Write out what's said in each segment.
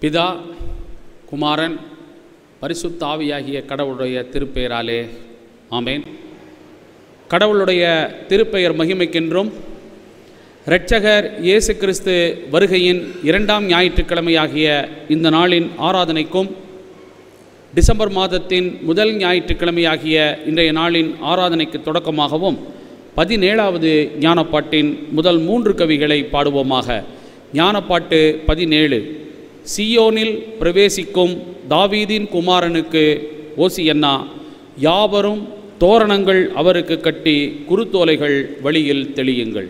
பிதா குமாரன் பரிசுத்த ஆவியாகிய கடவுளுடைய திருப்பெயராலே ஆமேன் கடவுளுடைய திருப்பெயர் மகிமைக்கென்றும் இரட்சகர் இயேசு கிறிஸ்து வருகையின் இரண்டாம் ஞாயிற்றுக்கிழமையாகிய இந்த நாளின் ஆராதனைக்கும் டிசம்பர் மாதத்தின் முதல் ஞாயிற்றுக்கிழமையாகிய இன்றைய நாளின் ஆராதனைக்கு தொடக்கமாகவும் பதினேழாவது ஞானப்பாட்டின் முதல் மூன்று கவிகளை பாடுவோமாக ஞானப்பாட்டு பதினேழு சியோனில் பிரவேசிக்கும் தாவீதின் குமாரனுக்கு ஓசியன்னா யாவரும் தோரணங்கள் அவருக்கு கட்டி குருத்தோலைகள் வழியில் தெளியுங்கள்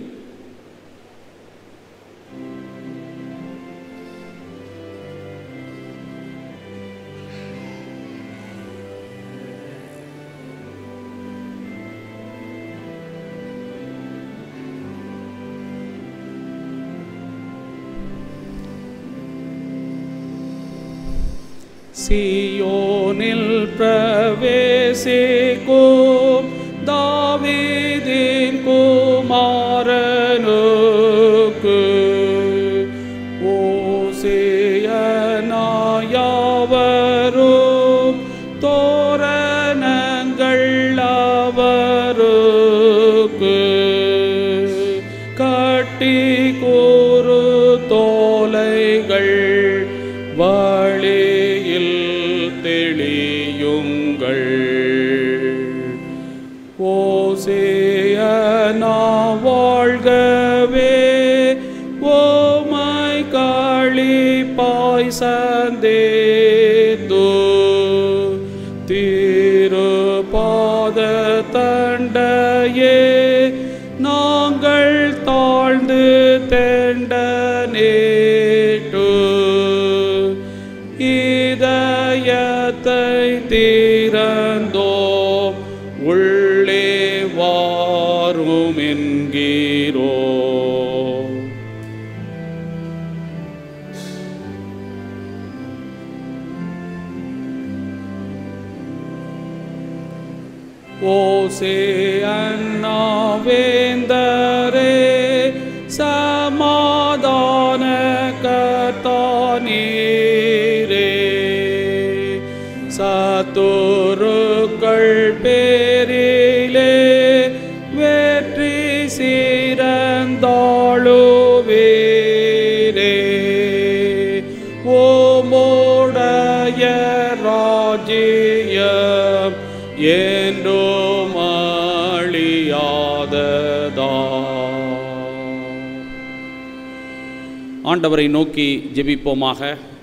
சியோனில் பிரவேசிக்கும் தாவீதின் குமாரனுக்கு ஓசேயனாயவரும் தோரணங்கள் அவருக்கு கட்டி கூறு தோலைகள் வழியில் தெளியுங்கள் ஓசேயனா வாழ்கவே ஓமை காளி பாய்சந்தேது திருபாத தண்டையே நாங்கள் தாழ்ந்து தெண்ட நேட்டு இதயத்தை தீரந்தோம் உள்ளே வாரும் என்கிறோ ஓசே அண்ணா வேந்தரே சமாதான கத்தானீரே சத்துருக்கள் பேரிலே வெற்றி சீரந்தாளுவீரே ஓமோடைய ராஜ்யம் என்றும் அழியாததா ஆண்டவரை நோக்கி ஜெபிப்போமாக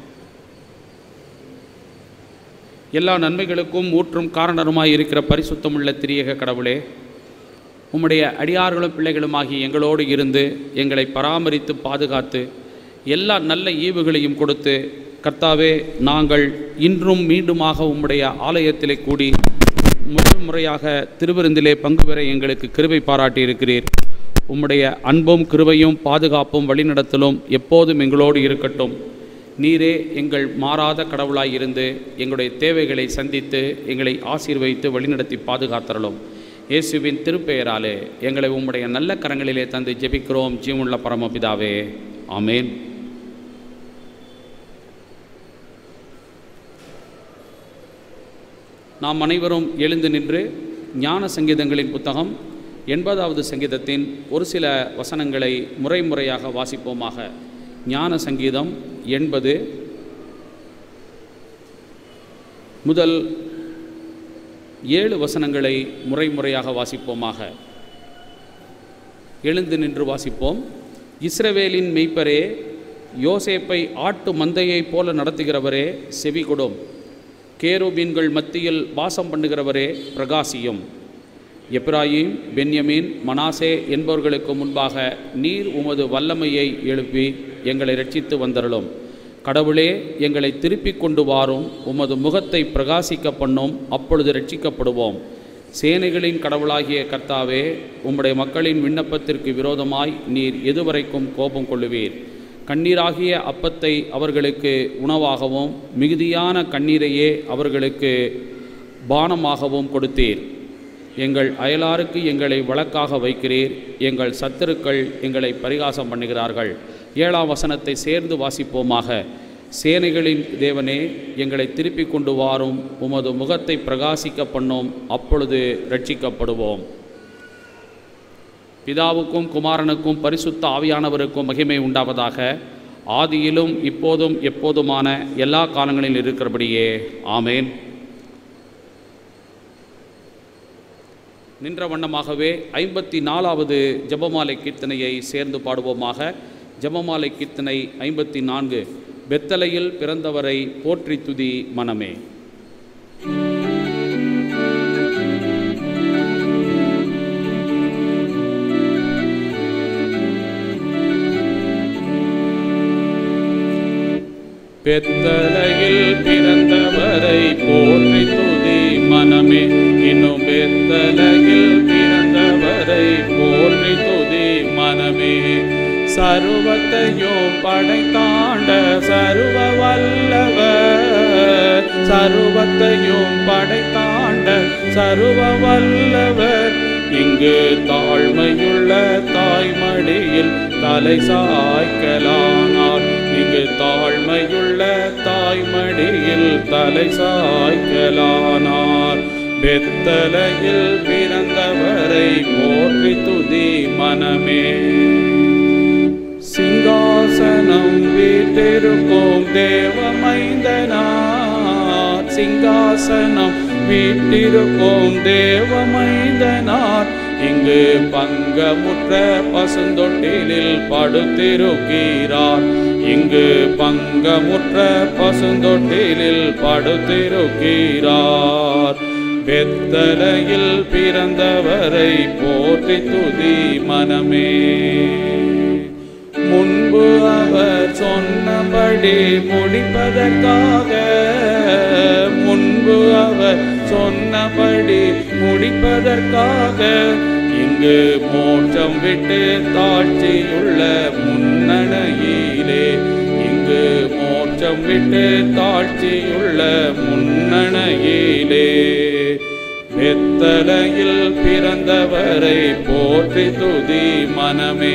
எல்லா நன்மைகளுக்கும் ஊற்றும் காரணருமாய் இருக்கிற பரிசுத்தமுள்ள திரியக கடவுளே உம்முடைய அடியார்களும் பிள்ளைகளுமாகி எங்களோடு இருந்து எங்களை பராமரித்து பாதுகாத்து எல்லா நல்ல ஈவுகளையும் கொடுத்து கர்த்தாவே நாங்கள் இன்றும் மீண்டுமாக உம்முடைய ஆலயத்திலே கூடி முதல் முறையாக திருவிருந்திலே பங்கு பெற எங்களுக்கு கிருபை பாராட்டி இருக்கிறீர் உம்முடைய அன்பும் கிருபையும் பாதுகாப்பும் வழிநடத்தலும் எப்போதும் எங்களோடு இருக்கட்டும் நீரே எங்கள் மாறாத கடவுளாய் இருந்து எங்களுடைய தேவைகளை சந்தித்து எங்களை ஆசீர்வதித்து வழிநடத்தி பாதுகாத்தரலும் இயேசுவின் திருப்பெயராலே எங்களை உம்முடைய நல்ல கரங்களிலே தந்து ஜெபிக்கிறோம் ஜீவனுள்ள பரமபிதாவே ஆமேன் நாம் அனைவரும் எழுந்து நின்று ஞான சங்கீதங்களின் புத்தகம் எண்பதாவது சங்கீதத்தின் ஒரு சில வசனங்களை முறை முறையாக வாசிப்போமாக ஞான சங்கீதம் எண்பது முதல் ஏழு வசனங்களை முறை முறையாக வாசிப்போமாக எழுந்து நின்று வாசிப்போம் இஸ்ரவேலின் மெய்ப்பரே யோசேப்பை ஆட்டு மந்தையைப் போல நடத்துகிறவரே செவி கொடும் கேருபீன்கள் மத்தியில் வாசம் பண்ணுகிறவரே பிரகாசியும் எப்ராயிம் பென்யமீன் மனாசே என்பவர்களுக்கு முன்பாக நீர் உமது வல்லமையை எழுப்பி எங்களை ரட்சித்து வந்தருளும் கடவுளே எங்களை திருப்பிக் கொண்டு வாரும் உமது முகத்தை பிரகாசிக்க பண்ணும் அப்பொழுது ரட்சிக்கப்படுவோம் சேனைகளின் கடவுளாகிய கர்த்தாவே உம்முடைய மக்களின் விண்ணப்பத்திற்கு விரோதமாய் நீர் எதுவரைக்கும் கோபம் கொள்ளுவீர் கண்ணீராகிய அப்பத்தை அவர்களுக்கு உணவாகவும் மிகுதியான கண்ணீரையே அவர்களுக்கு பானமாகவும் கொடுத்தீர் எங்கள் அயலாருக்கு எங்களை வழக்காக வைக்கிறீர் எங்கள் சத்துருக்கள் எங்களை பரிகாசம் பண்ணுகிறார்கள் ஏழாம் வசனத்தை சேர்ந்து வாசிப்போமாக சேனைகளின் தேவனே எங்களை திருப்பி கொண்டு வாரும் உமது முகத்தை பிரகாசிக்க பண்ணோம் அப்பொழுது ரட்சிக்கப்படுவோம் பிதாவுக்கும் குமாரனுக்கும் பரிசுத்த ஆவியானவருக்கும் மகிமை உண்டாவதாக ஆதியிலும் இப்போதும் எப்போதுமான எல்லா காலங்களிலும் இருக்கிறபடியே ஆமேன் நின்ற வண்ணமாகவே ஐம்பத்தி நாலாவது ஜெபமாலை கீர்த்தனையை சேர்ந்து பாடுவோமாக ஜெபமாலை கீர்த்தனை ஐம்பத்தி நான்கு பெத்தலையில் பிறந்தவரை போற்றி துதி மனமே பெத்தலையில் பிறந்தவரை போற்றி துதி மனமே இன்னும் பெத்தலையில் பிறந்தவரை போற்றி துதி மனமே சருவத்தையும் படைத்தாண்ட சருவ வல்லவர் சருவத்தையும் படைத்தாண்ட சருவ வல்லவர் இங்கு தாழ்மையுள்ள தாய்மடியில் தலை சாய்க்கலானார் இங்கு தாழ்மையுள்ள தாய்மடியில் தலை சாய்க்கலானார் பெத்தலையில் பிறந்தவரை போற்றி துதி மனமே சிங்காசனம் வீட்டிருக்கும் தேவமைந்தனார் சிங்காசனம் வீட்டிருக்கும் தேவமைந்தனார் இங்கு பங்கமுற்ற பசுந்தொட்டிலில் படுத்திருக்கிறார் இங்கு பங்கமுற்ற பசுந்தொட்டிலில் படுத்திருக்கிறார் பெத்தலையில் பிறந்தவரை போற்றி துதி மனமே முன்பு அவர் சொன்னபடி முடிப்பதற்காக முன்பு அவர் சொன்னபடி முடிப்பதற்காக இங்கு மோட்சம் விட்டு தாட்சியுள்ள முன்னணையிலே இங்கு மோட்சம் விட்டு தாட்சியுள்ள முன்னணையிலே வெத்தலையில் பிறந்தவரை போற்றி துதி மனமே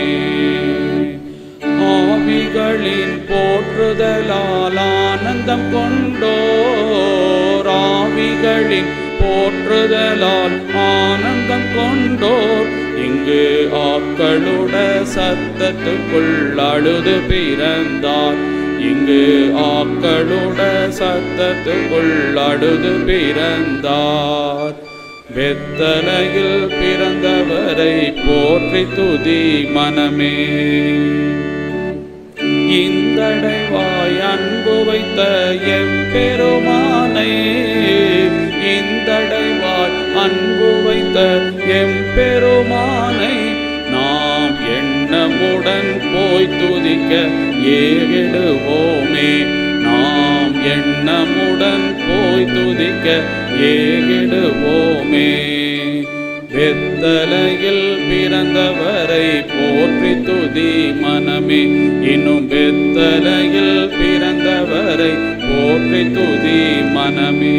ஆவிகளின் போற்றுதலால் ஆனந்தம் கொண்டோர் ஆவிகளின் போற்றுதலால் ஆனந்தம் கொண்டோர் இங்கு ஆக்களுட சத்தத்துக்குள் அழுது பிறந்தார் இங்கு ஆக்களுட சத்தத்துக்குள் அழுது பிறந்தார் வெத்தலையில் பிறந்தவரை போற்றி துதி மனமே இந்தடைவாய் அன்பு வைத்த எம்பெருமானை இந்தடைவாய் அன்பு வைத்த எம்பெருமானை நாம் எண்ணமுடன் போய் துதிக்க ஏகிடுவோமே நாம் எண்ணமுடன் போய் துதிக்க ஏகிடுவோமே வெத்தலையில் பிறந்தவரை போற்றி துதி மனமே இன்னும் வெத்தலையில் பிறந்தவரை போற்றி துதி மனமே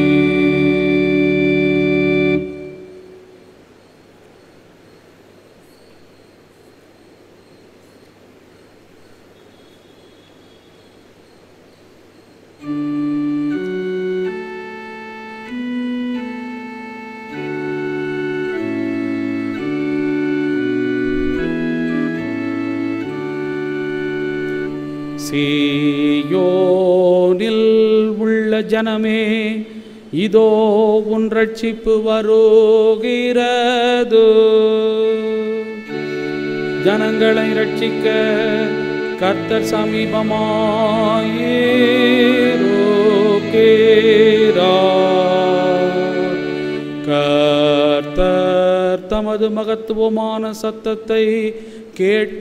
சீயோனில் உள்ள ஜனமே இதோ உன் ரட்சிப்பு வருகிறது ஜனங்களை ரட்சிக்க கர்த்தர் சமீபமாயிருக்கிறார் கர்த்தர் தமது மகத்துவமான சத்தத்தை கேட்க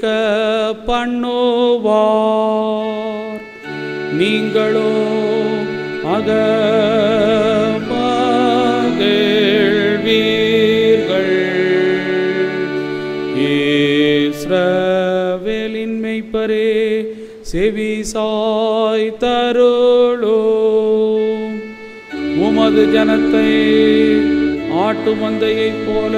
பண்ணுவார் நீங்களோ அக மகிழ்வீர்கள் இஸ்ரவேலின் மெய்ப்பரே செவி சாய் தருளோ உமது ஜனத்தை ஆட்டு மந்தையைப் போல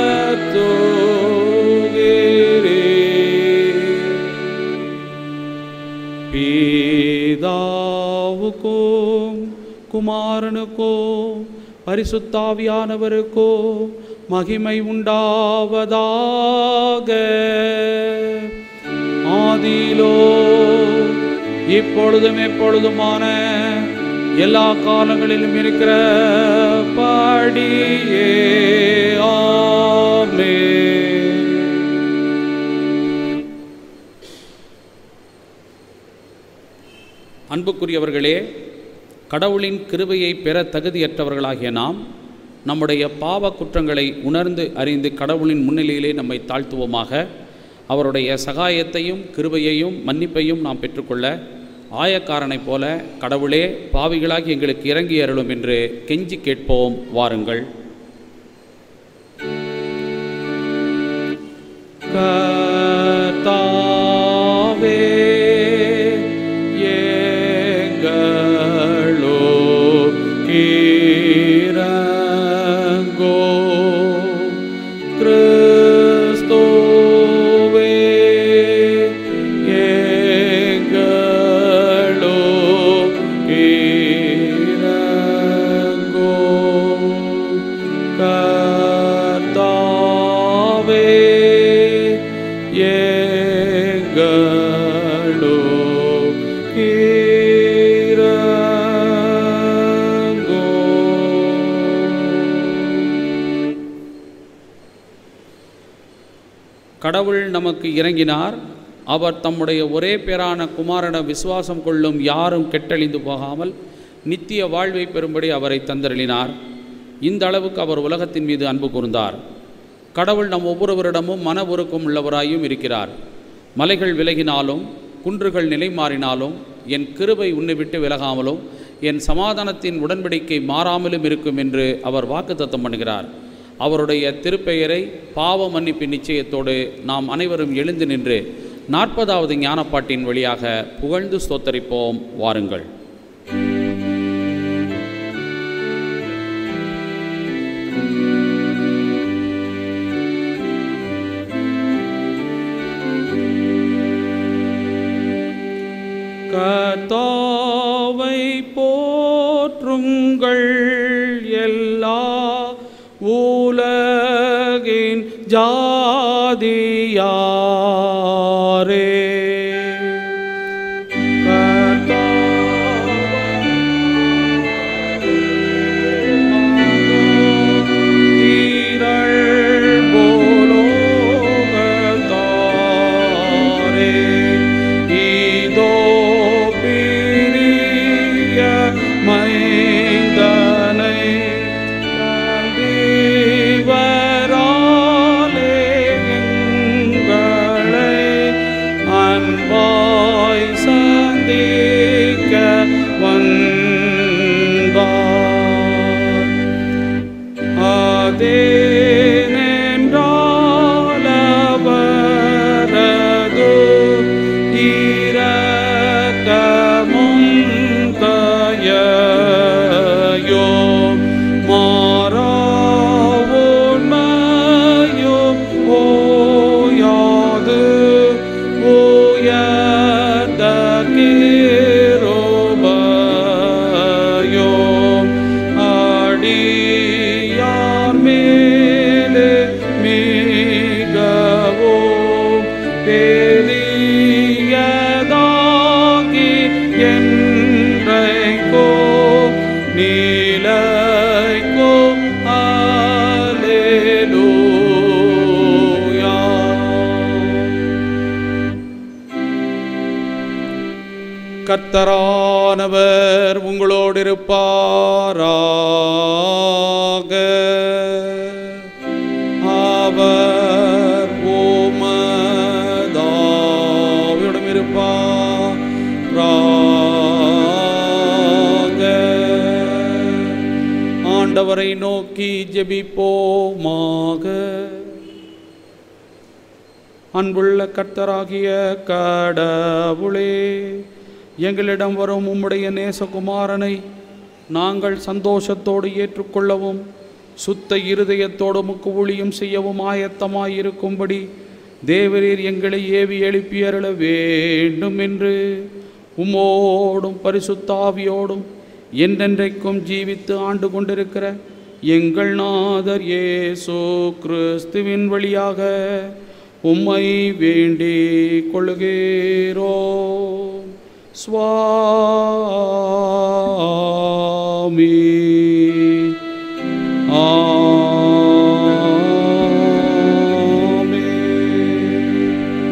நடத்துகிறே பீதாவுக்கும் குமாரனுக்கும் பரிசுத்தாவியானவருக்கோ மகிமை உண்டாவதாக ஆதியிலோ இப்பொழுதும் எப்பொழுதுமான எல்லா காலங்களிலும் இருக்கிற படியே ஆமே அன்புக்குரியவர்களே கடவுளின் கிருபையை பெற தகுதியற்றவர்களாகிய நாம் நம்முடைய பாவ குற்றங்களை உணர்ந்து அறிந்து கடவுளின் முன்னிலையிலே நம்மை தாழ்த்துவோமாக அவருடைய சகாயத்தையும் கிருபையையும் மன்னிப்பையும் நாம் பெற்றுக்கொள்ள ஆயக்காரனைப் போல கடவுளே பாவிகளாகி எங்களுக்கு இறங்கி அருளும் என்று கெஞ்சி கேட்போம் வாருங்கள் கர்த்தாவே எங்களோ கீரங்கோ கிறிஸ்துவே எங்களோ கீரங்கோ கர்த்தாவே எங்களோ கீரங்கோ கடவுள் நமக்கு இறங்கினார் அவர் தம்முடைய ஒரே பேரான குமாரன விசுவாசம் கொள்ளும் யாரும் கெட்டழிந்து போகாமல் நித்திய வாழ்வை பெறும்படி அவரை தந்தருளினார் இந்த அளவுக்கு அவர் உலகத்தின் மீது அன்பு கூர்ந்தார் கடவுள் நம் ஒவ்வொருவரிடமும் மன உருக்கம் உள்ளவராயும் இருக்கிறார் மலைகள் விலகினாலும் குன்றுகள் நிலை மாறினாலும் என் கிருபை உன்னை விட்டு விலகாமலும் என் சமாதானத்தின் உடன்படிக்கை மாறாமலும் இருக்கும் என்று அவர் வாக்குத்தத்தம் பண்ணுகிறார் அவருடைய திருப்பெயரை பாவ மன்னிப்பின் நிச்சயத்தோடு நாம் அனைவரும் எழுந்து நின்று நாற்பதாவது ஞானப்பாட்டின் வழியாக புகழ்ந்து ஸ்தோத்தரிப்போம் வாருங்கள் கர்த்தாவை போற்றுங்கள் எல்லா உலகின் ஜாதியாரே தீரள் போலோகத்தாரே இதோ பிரிய மைந்தனை வராலே எங்களை அன்பாய் சந்திக்க வந்தார் அதேனென்றாலவரது இரக்கமும் தயையோ மாறாவுண்மையோ ஓயாது உயர்ந்த கிருபையோ அடியார் மேலே மிகவும் பெரியதாகி என்றைக்கோ நீலைக்கோ கர்த்தரானவர் உங்களோடு இருப்பாராக அவர் ஓமதாவிடம் இருப்பாராக ஆண்டவரை நோக்கி ஜெபிப்போமாக அன்புள்ள கர்த்தராகிய கடவுளே எங்களிடம் வரும் உம்முடைய நேசகுமாரனை நாங்கள் சந்தோஷத்தோடு ஏற்றுக்கொள்ளவும் சுத்த இருதயத்தோடு முக்கு ஊழியம் செய்யவும் ஆயத்தமாயிருக்கும்படி தேவரீர் எங்களை ஏவி எழுப்பி அருள வேண்டும் என்று உம்மோடும் பரிசுத்தாவியோடும் என்றென்றைக்கும் ஜீவித்து ஆண்டு கொண்டிருக்கிற எங்கள் நாதர் இயேசு கிறிஸ்துவின் வழியாக உம்மை வேண்டிக் கொள்ளுகிறோம் சுவாமி ஆமென்.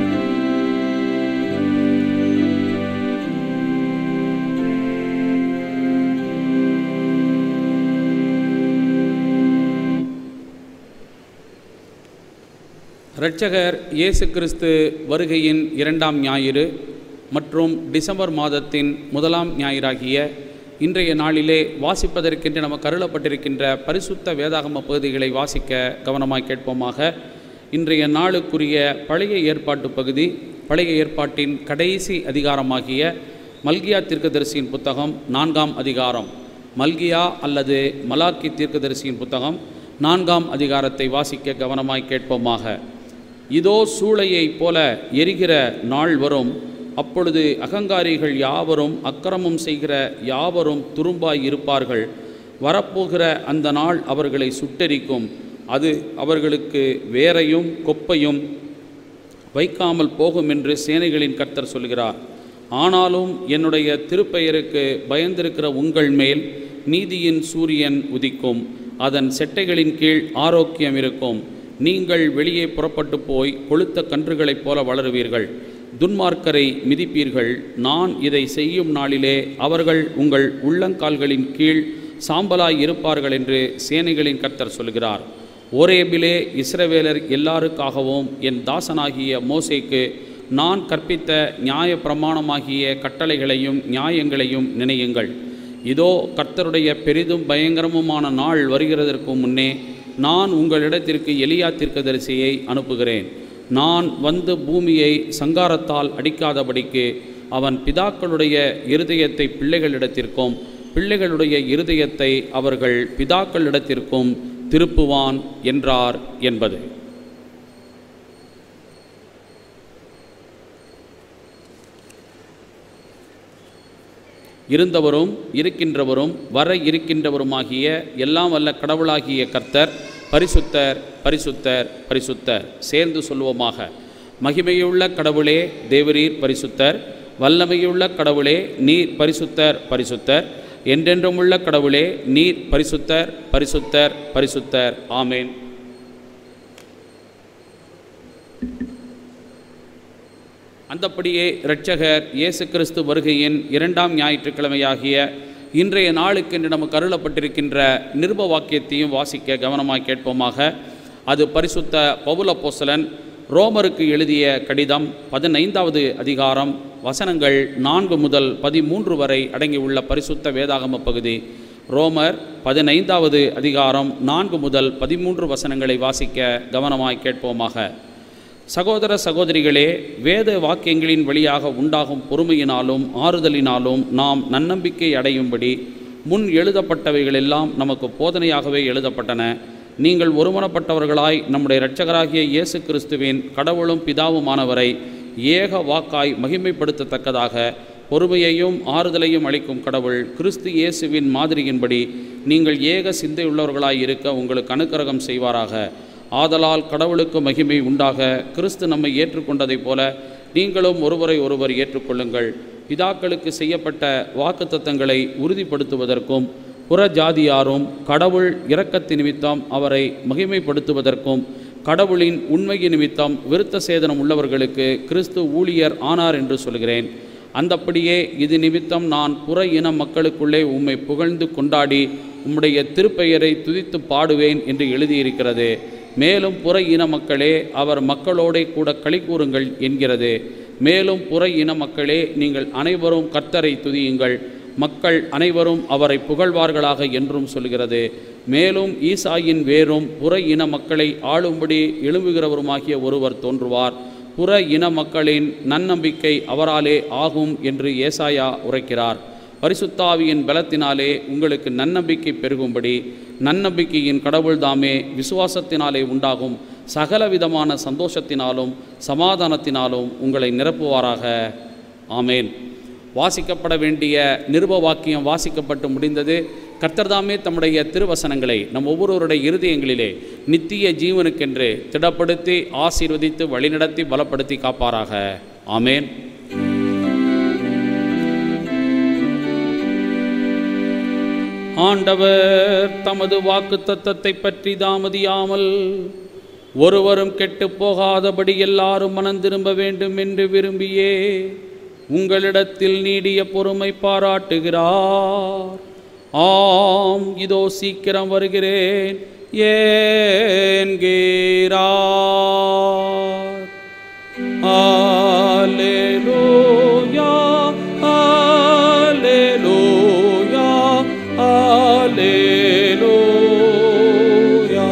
இரட்சகர் இயேசு கிறிஸ்து வருகையின் இரண்டாம் ஞாயிறு மற்றும் டிசம்பர் மாதத்தின் முதலாம் ஞாயிறாகிய இன்றைய நாளிலே வாசிப்பதற்கென்று நமக்கு அருளப்பட்டிருக்கின்ற பரிசுத்த வேதாகம பகுதிகளை வாசிக்க கவனமாய் கேட்போமாக இன்றைய நாளுக்குரிய பழைய ஏற்பாட்டு பகுதி பழைய ஏற்பாட்டின் கடைசி அதிகாரமாகிய மல்கியா தீர்க்கதரிசியின் புத்தகம் நான்காம் அதிகாரம் மல்கியா அல்லது மலாக்கி தீர்க்கதரிசியின் புத்தகம் நான்காம் அதிகாரத்தை வாசிக்க கவனமாய் கேட்போமாக இதோ சூளையைப் போல எரிகிற நாள் வரும் அப்பொழுது அகங்காரிகள் யாவரும் அக்கிரமம் செய்கிற யாவரும் துரும்பாய் இருப்பார்கள் வரப்போகிற அந்த நாள் அவர்களை சுட்டெரிக்கும் அது அவர்களுக்கு வேரையும் கொப்பையும் வைக்காமல் போகும் என்று சேனைகளின் கர்த்தர் சொல்கிறார் ஆனாலும் என்னுடைய திருப்பெயருக்கு பயந்திருக்கிற உங்கள் மேல் நீதியின் சூரியன் உதிக்கும் அதன் செட்டைகளின் கீழ் ஆரோக்கியம் இருக்கும் நீங்கள் வெளியே புறப்பட்டு போய் கொளுத்த கன்றுகளைப் போல வளருவீர்கள் துன்மார்க்கரை மிதிப்பீர்கள் நான் இதை செய்யும் நாளிலே அவர்கள் உங்கள் உள்ளங்கால்களின் கீழ் சாம்பலாய் இருப்பார்கள் என்று சேனைகளின் கர்த்தர் சொல்கிறார் ஓரேபிலே இஸ்ரவேலர் எல்லாருக்காகவும் என் தாசனாகிய மோசேக்கு நான் கற்பித்த நியாய பிரமாணமாகிய கட்டளைகளையும் நியாயங்களையும் நினையுங்கள் இதோ கர்த்தருடைய பெரிதும் பயங்கரமுமான நாள் வருகிறதற்கு முன்னே நான் உங்களிடத்திற்கு எலியா தீர்க்கதரிசியை அனுப்புகிறேன் நான் வந்து பூமியை சங்காரத்தால் அடிக்காதபடிக்கு அவன் பிதாக்களுடைய இருதயத்தை பிள்ளைகளிடத்திற்கும் பிள்ளைகளுடைய இருதயத்தை அவர்கள் பிதாக்களிடத்திற்கும் திருப்புவான் என்றார் என்பது இருந்தவரும் இருக்கின்றவரும் வர இருக்கின்றவருமாகிய எல்லாம் வல்ல கடவுளாகிய கர்த்தர் பரிசுத்தர் பரிசுத்தர் பரிசுத்தர் சேர்ந்து சொல்வோமாக மகிமையுள்ள கடவுளே தேவரீர் பரிசுத்தர் வல்லமையுள்ள கடவுளே நீர் பரிசுத்தர் பரிசுத்தர் என்றென்றும் உள்ள கடவுளே நீர் பரிசுத்தர் பரிசுத்தர் பரிசுத்தர் ஆமேன் அந்தப்படியே இரட்சகர் இயேசு கிறிஸ்து வருகையின் இரண்டாம் ஞாயிற்றுக்கிழமையாகிய இன்றைய நாளுக்கென்று நமக்கு அருளப்பட்டிருக்கின்ற நிருப வாக்கியத்தையும் வாசிக்க கவனமாய் கேட்போமாக அது பரிசுத்த பவுல போசலன் ரோமருக்கு எழுதிய கடிதம் பதினைந்தாவது அதிகாரம் வசனங்கள் நான்கு முதல் பதிமூன்று வரை அடங்கியுள்ள பரிசுத்த வேதாகம பகுதி ரோமர் பதினைந்தாவது அதிகாரம் நான்கு முதல் பதிமூன்று வசனங்களை வாசிக்க கவனமாய் கேட்போமாக சகோதர சகோதரிகளே வேத வாக்கியங்களின் வழியாக உண்டாகும் பொறுமையினாலும் ஆறுதலினாலும் நாம் நன்னம்பிக்கை அடையும்படி முன் எழுதப்பட்டவைகளெல்லாம் நமக்கு போதனையாகவே எழுதப்பட்டன நீங்கள் ஒருமனப்பட்டவர்களாய் நம்முடைய இரட்சகராகிய இயேசு கிறிஸ்துவின் கடவுளும் பிதாவுமானவரை ஏக வாக்காய் மகிமைப்படுத்தத்தக்கதாக பொறுமையையும் ஆறுதலையும் அளிக்கும் கடவுள் கிறிஸ்து இயேசுவின் மாதிரியின்படி நீங்கள் ஏக சிந்தையுள்ளவர்களாய் இருக்க உங்களுக்கு அனுக்கிரகம் செய்வாராக ஆதலால் கடவுளுக்கு மகிமை உண்டாக கிறிஸ்து நம்மை ஏற்றுக்கொண்டதைப் போல நீங்களும் ஒருவரை ஒருவர் ஏற்றுக்கொள்ளுங்கள் பிதாக்களுக்கு செய்யப்பட்ட வாக்குத்தத்தங்களை உறுதிப்படுத்துவதற்கும் புற ஜாதியாரும் கடவுள் இரக்கத்து நிமித்தம் அவரை மகிமைப்படுத்துவதற்கும் கடவுளின் உண்மையின் நிமித்தம் விருத்த சேதனம் உள்ளவர்களுக்கு கிறிஸ்து ஊழியர் ஆனார் என்று சொல்கிறேன் அந்தப்படியே இது நிமித்தம் நான் புற இன மக்களுக்குள்ளே உம்மை புகழ்ந்து கொண்டாடி உம்முடைய திருப்பெயரை துதித்து பாடுவேன் என்று எழுதியிருக்கிறது மேலும் புற இன மக்களே அவர் மக்களோடே கூட களி கூறுங்கள் என்கிறது மேலும் புற இன மக்களே நீங்கள் அனைவரும் கர்த்தரை துதியுங்கள் மக்கள் அனைவரும் அவரை புகழ்வார்களாக என்றும் சொல்கிறது மேலும் ஈசாயின் வேரும் புற இன மக்களை ஆளும்படி எழும்புகிறவருமாகிய ஒருவர் தோன்றுவார் புற இன மக்களின் நன்னம்பிக்கை அவராலே ஆகும் என்று ஏசாயா உரைக்கிறார் பரிசுத்தாவியின் பலத்தினாலே உங்களுக்கு நன்னம்பிக்கை பெருகும்படி நன்னம்பிக்கையின் கடவுள்தாமே விசுவாசத்தினாலே உண்டாகும் சகலவிதமான சந்தோஷத்தினாலும் சமாதானத்தினாலும் உங்களை நிரப்புவாராக ஆமேன் வாசிக்கப்பட வேண்டிய நிருப வாக்கியம் வாசிக்கப்பட்டு முடிந்தது கர்த்தர்தாமே தம்முடைய திருவசனங்களை நம் ஒவ்வொருவருடைய இருதயங்களிலே நித்திய ஜீவனுக்கென்று திடப்படுத்தி ஆசீர்வதித்து வழிநடத்தி பலப்படுத்தி காப்பாராக ஆமேன் ஆண்டவர் தமது வாக்கு தத்தத்தை பற்றி தாமதியாமல் ஒருவரும் கெட்டுப் போகாதபடி எல்லாரும் மனம் திரும்ப வேண்டும் என்று விரும்பியே உங்களிடத்தில் நீடிய பொறுமை பாராட்டுகிறார் ஆம் இதோ சீக்கிரம் வருகிறேன் ஏன்கிறார் Alleluia, Alleluia, Alleluia.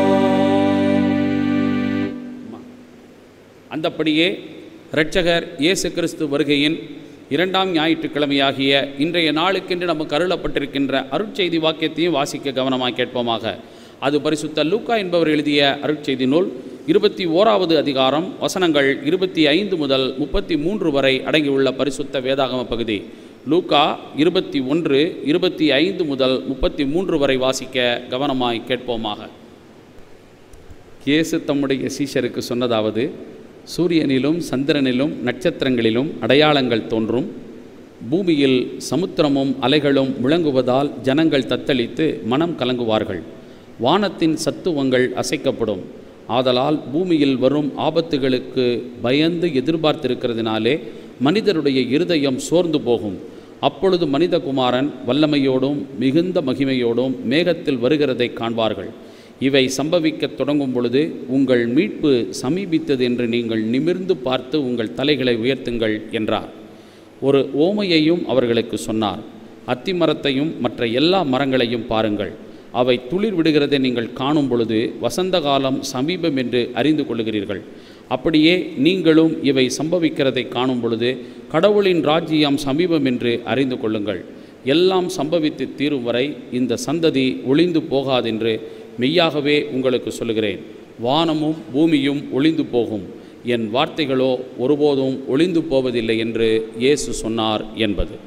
அந்தப்படியே இரட்சகர் இயேசு கிறிஸ்து வருகையின் இரண்டாம் ஞாயிற்றுக்கிழமையாகிய இன்றைய நாளுக்கென்று நமக்கு அருளப்பட்டிருக்கின்ற அருட்செய்தி வாக்கியத்தையும் வாசிக்க கவனமாக கேட்போமாக அது பரிசுத்த லூக்கா என்பவர் எழுதிய அருட்செய்தி நூல் இருபத்தி ஓராவது அதிகாரம் வசனங்கள் இருபத்தி ஐந்து முதல் முப்பத்தி மூன்று வரை அடங்கியுள்ள பரிசுத்த வேதாகம பகுதி லூக்கா இருபத்தி ஒன்று இருபத்தி ஐந்து முதல் முப்பத்தி மூன்று வரை வாசிக்க கவனமாய் கேட்போமாக இயேசு தம்முடைய சீஷருக்கு சொன்னதாவது சூரியனிலும் சந்திரனிலும் நட்சத்திரங்களிலும் அடையாளங்கள் தோன்றும் பூமியில் சமுத்திரமும் அலைகளும் முழங்குவதால் ஜனங்கள் தத்தளித்து மனம் கலங்குவார்கள் வானத்தின் சத்துவங்கள் அசைக்கப்படும் ஆதலால் பூமியில் வரும் ஆபத்துகளுக்கு பயந்து எதிர்பார்த்திருக்கிறதினாலே மனிதருடைய இருதயம் சோர்ந்து போகும் அப்பொழுது மனிதகுமாரன் வல்லமையோடும் மிகுந்த மகிமையோடும் மேகத்தில் வருகிறதை காண்பார்கள் இவை சம்பவிக்கத் தொடங்கும் பொழுது உங்கள் மீட்பு சமீபித்தது என்று நீங்கள் நிமிர்ந்து பார்த்து உங்கள் தலைகளை உயர்த்துங்கள் என்றார் ஒரு ஓமையையும் அவர்களுக்கு சொன்னார் அத்திமரத்தையும் மற்ற எல்லா மரங்களையும் பாருங்கள் அவை துளிர் விடுகிறதை நீங்கள் காணும் பொழுது வசந்த காலம் சமீபம் என்று அறிந்து கொள்கிறீர்கள் அப்படியே நீங்களும் இவை சம்பவிக்கிறதை காணும் பொழுது கடவுளின் ராஜ்யம் சமீபம் என்று அறிந்து கொள்ளுங்கள் எல்லாம் சம்பவித்து தீரும் வரை இந்த சந்ததி ஒளிந்து போகாதென்று மெய்யாகவே உங்களுக்கு சொல்லுகிறேன் வானமும் பூமியும் ஒளிந்து போகும் என் வார்த்தைகளோ ஒருபோதும் ஒளிந்து போவதில்லை என்று இயேசு சொன்னார் என்பது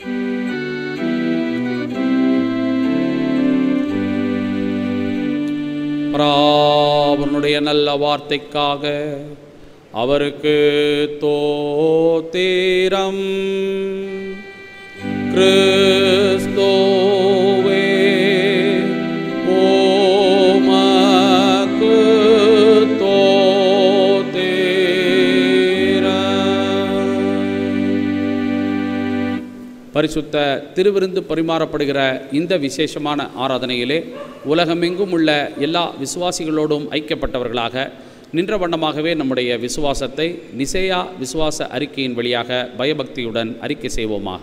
அவனுடைய நல்ல வார்த்தைக்காக அவருக்கு தோத்திரம் கிறிஸ்தோவே ஓமக்கு தோத்திரம் பரிசுத்த திருவிருந்து பரிமாறப்படுகிற இந்த விசேஷமான ஆராதனையிலே உலகமெங்கும் உள்ள எல்லா விசுவாசிகளோடும் ஐக்கியப்பட்டவர்களாக நின்ற வண்ணமாகவே நம்முடைய விசுவாசத்தை நிசேயா விசுவாச அறிக்கையின் வழியாக பயபக்தியுடன் அறிக்கை செய்வோமாக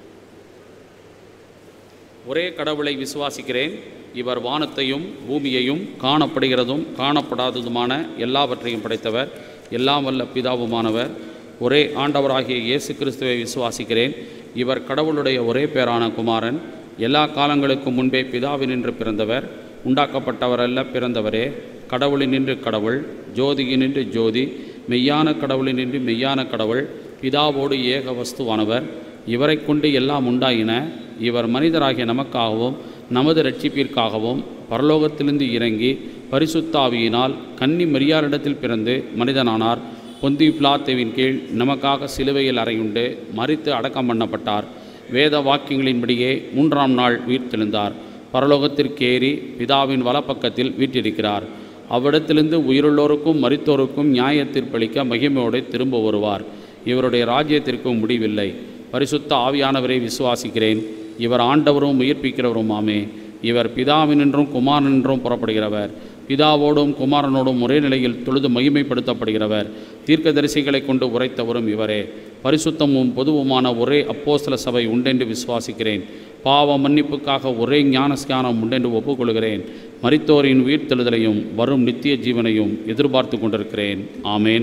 ஒரே கடவுளை விசுவாசிக்கிறேன் இவர் வானத்தையும் பூமியையும் காணப்படுகிறதும் காணப்படாததுமான எல்லாவற்றையும் படைத்தவர் எல்லாம் வல்ல பிதாவுமானவர் ஒரே ஆண்டவராகிய இயேசு கிறிஸ்துவை விசுவாசிக்கிறேன் இவர் கடவுளுடைய ஒரே பேரான குமாரன் எல்லா காலங்களுக்கும் முன்பே பிதாவினின்று பிறந்தவர் உண்டாக்கப்பட்டவர் அல்ல பிறந்தவரே கடவுளினின்று கடவுள் ஜோதியினின்று ஜோதி மெய்யான கடவுளினின்று மெய்யான கடவுள் பிதாவோடு ஏக வஸ்துவானவர் இவரை கொண்டு எல்லாம் உண்டாயின இவர் மனிதராகிய நமக்காகவும் நமது ரட்சிப்பிற்காகவும் பரலோகத்திலிருந்து இறங்கி பரிசுத்தாவியினால் கன்னி மரியாரிடத்தில் பிறந்து மனிதனானார் பொந்தி பிளாத்தேவின் கீழ் நமக்காக சிலுவையில் அறையுண்டு மறித்து அடக்கம் பண்ணப்பட்டார் வேத வாக்கியங்களின்படியே மூன்றாம் நாள் உயிர்த்தெழுந்தார் பரலோகத்திற்கேறி பிதாவின் வலப்பக்கத்தில் வீற்றிருக்கிறார் அவ்விடத்திலிருந்து உயிருள்ளோருக்கும் மரித்தோருக்கும் நியாயத்தீர்ப்பளிக்க மகிமையோடு திரும்ப வருவார் இவருடைய ராஜ்யத்திற்கும் முடிவில்லை பரிசுத்த ஆவியானவரை விசுவாசிக்கிறேன் இவர் ஆண்டவரும் உயிர்ப்பிக்கிறவருமாமே இவர் பிதாவினின்றும் குமாரனின்றும் புறப்படுகிறவர் பிதாவோடும் குமாரனோடும் ஒரே நிலையில் தொழுது மகிமைப்படுத்தப்படுகிறவர் தீர்க்கதரிசிகளை கொண்டு உரைத்தவரும் இவரே பரிசுத்தமும் பொதுவுமான ஒரே அப்போஸ்தல சபை உண்டென்று விசுவாசிக்கிறேன் பாவ மன்னிப்புக்காக ஒரே ஞானஸ்கானம் உண்டென்று ஒப்புக்கொள்கிறேன் மரித்தோரின் உயிர்த்தெழுதலையும் வரும் நித்திய ஜீவனையும் எதிர்பார்த்து கொண்டிருக்கிறேன் ஆமேன்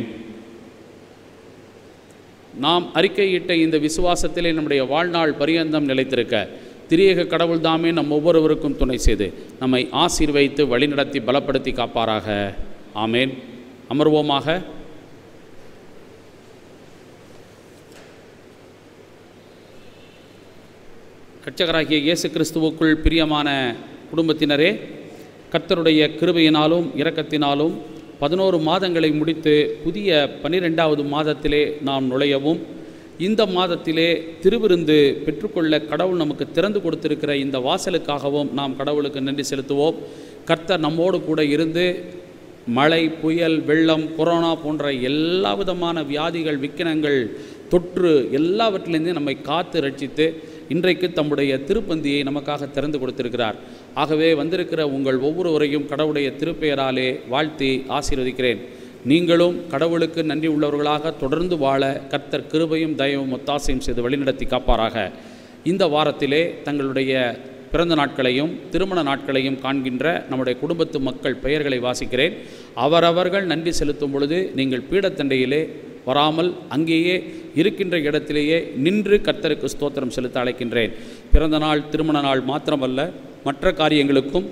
நாம் அறிக்கையிட்ட இந்த விசுவாசத்திலே நம்முடைய வாழ்நாள் பரியந்தம் நிலைத்திருக்க திரியேக கடவுள் தாமே நம் ஒவ்வொருவருக்கும் துணை செய்து நம்மை ஆசீர்வைத்து வழிநடத்தி பலப்படுத்தி காப்பாராக ஆமேன் அமர்வோமாக கட்சகராகிய இயேசு கிறிஸ்துவுக்குள் பிரியமான குடும்பத்தினரே கர்த்தருடைய கிருபையினாலும் இரக்கத்தினாலும் பதினோரு மாதங்களை முடித்து புதிய பனிரெண்டாவது மாதத்திலே நாம் நுழையவும் இந்த மாதத்திலே திருவிருந்து பெற்றுக்கொள்ள கடவுள் நமக்கு திறந்து கொடுத்திருக்கிற இந்த வாசலுக்காகவும் நாம் கடவுளுக்கு நன்றி செலுத்துவோம் கர்த்தர் நம்மோடு கூட இருந்து மழை புயல் வெள்ளம் கொரோனா போன்ற எல்லா விதமான வியாதிகள் விக்கினங்கள் தொற்று எல்லாவற்றிலிருந்து நம்மை காத்து ரட்சித்து இன்றைக்கு தம்முடைய திருப்பந்தியை நமக்காக திறந்து கொடுத்திருக்கிறார் ஆகவே வந்திருக்கிற உங்கள் ஒவ்வொருவரையும் கடவுளுடைய திருப்பெயராலே வாழ்த்தி ஆசீர்வதிக்கிறேன் நீங்களும் கடவுளுக்கு நன்றி உள்ளவர்களாக தொடர்ந்து வாழ கர்த்தர் கிருபையும் தயவும் ஒத்தாசையும் செய்து வழிநடத்தி காப்பாராக இந்த வாரத்திலே தங்களுடைய பிறந்த நாட்களையும் திருமண நாட்களையும் காண்கின்ற நம்முடைய குடும்பத்து மக்கள் பெயர்களை வாசிக்கிறேன் அவரவர்கள் நன்றி செலுத்தும் பொழுது நீங்கள் பீடத்தண்டையிலே வராமல் அங்கேயே இருக்கின்ற இடத்திலேயே நின்று கர்த்தருக்கு ஸ்தோத்திரம் செலுத்த அழைக்கின்றேன் பிறந்த நாள் திருமண நாள் மாத்திரமல்ல மற்ற காரியங்களுக்கும்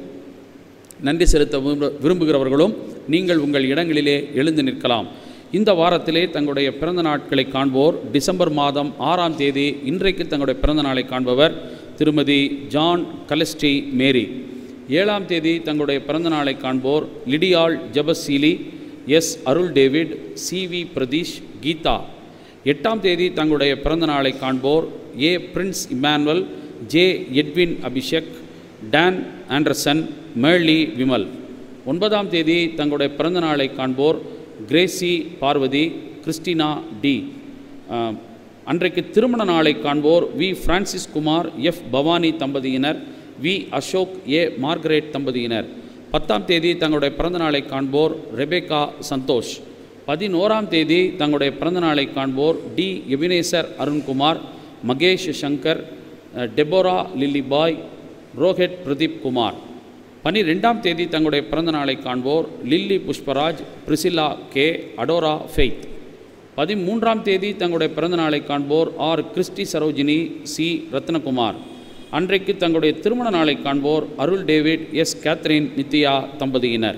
நன்றி செலுத்த விரும்ப விரும்புகிறவர்களும் நீங்கள் உங்கள் இடங்களிலே எழுந்து நிற்கலாம் இந்த வாரத்திலே தங்களுடைய பிறந்த நாட்களை காண்போர் டிசம்பர் மாதம் ஆறாம் தேதி இன்றைக்கு தங்களுடைய பிறந்த நாளை காண்பவர் திருமதி ஜான் கலஸ்டி மேரி ஏழாம் தேதி தங்களுடைய பிறந்த நாளை காண்போர் Lidiyal Jebaseeli S Arul David C V Pradeesh Geetha எட்டாம் தேதி தங்களுடைய பிறந்த நாளை காண்போர் A Prince Emmanuel J Edwin Abhishek Don Anderson Merly Vimal ஒன்பதாம் தேதி தங்களுடைய பிறந்த நாளை காண்போர் கிரேசி பார்வதி கிறிஸ்டினா டி ஆஹ், அன்றைக்கு திருமண நாளை காண்போர் V Francis Kumar F Bhavani தம்பதியினர் வி அசோக் ஏ மார்கரெட் தம்பதியினர் பத்தாம் தேதி தங்களுடைய பிறந்த நாளை காண்போர் ரெபேக்கா சந்தோஷ் பதினோராம் தேதி தங்களுடைய பிறந்த நாளை காண்போர் டி எபினேசர் அருண்குமார் மகேஷ் சங்கர் அஹ், டெபோரா லில்லி பாய் ரோஹித் பிரதீப் குமார் பனிரெண்டாம் தேதி தங்களுடைய பிறந்த நாளை காண்போர் Lilly Pushparaj Priscilla K Adora Faith பதிமூன்றாம் தேதி தங்களுடைய பிறந்த நாளை காண்போர் R Christy Sarojini C Rathnakumar அன்றைக்கு தங்களுடைய திருமண நாளை காண்போர் Arul David S Catherine Nithya தம்பதியினர்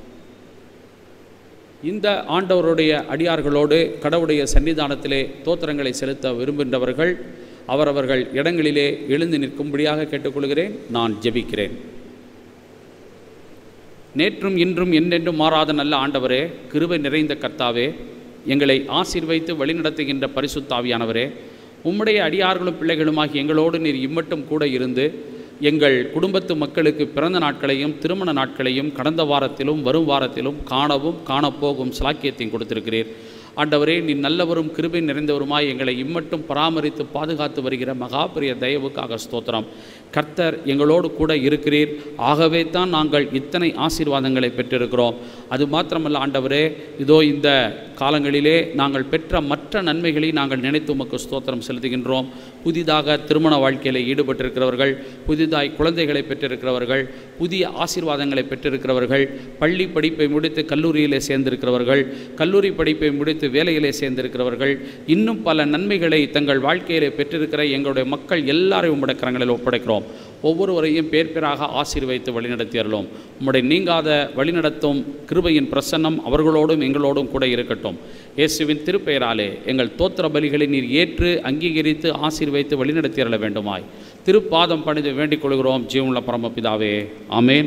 இந்த ஆண்டவருடைய அடியார்களோடு கடவுளுடைய சன்னிதானத்திலே தோத்திரங்களை செலுத்த விரும்புகின்றவர்கள் அவரவர்கள் இடங்களிலே எழுந்து நிற்கும்படியாக கேட்டுக்கொள்கிறேன் நான் ஜெபிக்கிறேன் நேற்றும் இன்றும் என்றென்றும் மாறாத நல்ல ஆண்டவரே கிருபை நிறைந்த கர்த்தாவே எங்களை ஆசீர்வைத்து வழிநடத்துகின்ற பரிசுத்தாவியானவரே உம்முடைய அடியார்களும் பிள்ளைகளுமாகி எங்களோடு நீர் இம்மட்டும் கூட இருந்து எங்கள் குடும்பத்து மக்களுக்கு பிறந்த நாட்களையும் திருமண நாட்களையும் கடந்த வாரத்திலும் வரும் வாரத்திலும் காணவும் காணப்போகும் சிலாக்கியத்தையும் கொடுத்திருக்கிறீர் ஆண்டவரே நீ நல்லவரும் கிருபை நிறைந்தவருமாய் எங்களை இம்மட்டும் பராமரித்து பாதுகாத்து வருகிற மகாபிரிய தயவுக்காக ஸ்தோத்திரம் கர்த்தர் எங்களோடு கூட இருக்கிறீர் ஆகவே தான் நாங்கள் இத்தனை ஆசீர்வாதங்களை பெற்றிருக்கிறோம் அது மாத்திரமல்ல ஆண்டவரே இதோ இந்த காலங்களிலே நாங்கள் பெற்ற மற்ற நன்மைகளை நாங்கள் நினைத்து உமக்கு ஸ்தோத்திரம் செலுத்துகின்றோம் புதிதாக திருமண வாழ்க்கையில் ஈடுபட்டிருக்கிறவர்கள் புதிதாய் குழந்தைகளை பெற்றிருக்கிறவர்கள் புதிய ஆசீர்வாதங்களை பெற்றிருக்கிறவர்கள் பள்ளி படிப்பை முடித்து கல்லூரியிலே சேர்ந்திருக்கிறவர்கள் கல்லூரி படிப்பை முடித்து வேலையிலே சேர்ந்திருக்கிறவர்கள் இன்னும் பல நன்மைகளை தங்கள் வாழ்க்கையிலே பெற்றிருக்கிற எங்களுடைய மக்கள் எல்லாரையும் உம்முடைய கரங்களில் ஒப்படைக்கிறோம் ஒவ்வொருவரையும் பேர் பேராக ஆசீர்வைத்து வழிநடத்தி அருளோம் உம்முடைய நீங்காத வழிநடத்தும் கிருபையின் பிரசன்னம் அவர்களோடும் எங்களோடும் கூட இருக்கட்டும் இயேசுவின் திருப்பெயராலே எங்கள் தோத்திர பலிகளை நீர் ஏற்று அங்கீகரித்து ஆசீர்வைத்து வழிநடத்தி அருள வேண்டுமாய் திருப்பாதம் பணிந்து வேண்டிக் கொள்கிறோம் ஜீவனுள்ள பரமபிதாவே ஆமேன்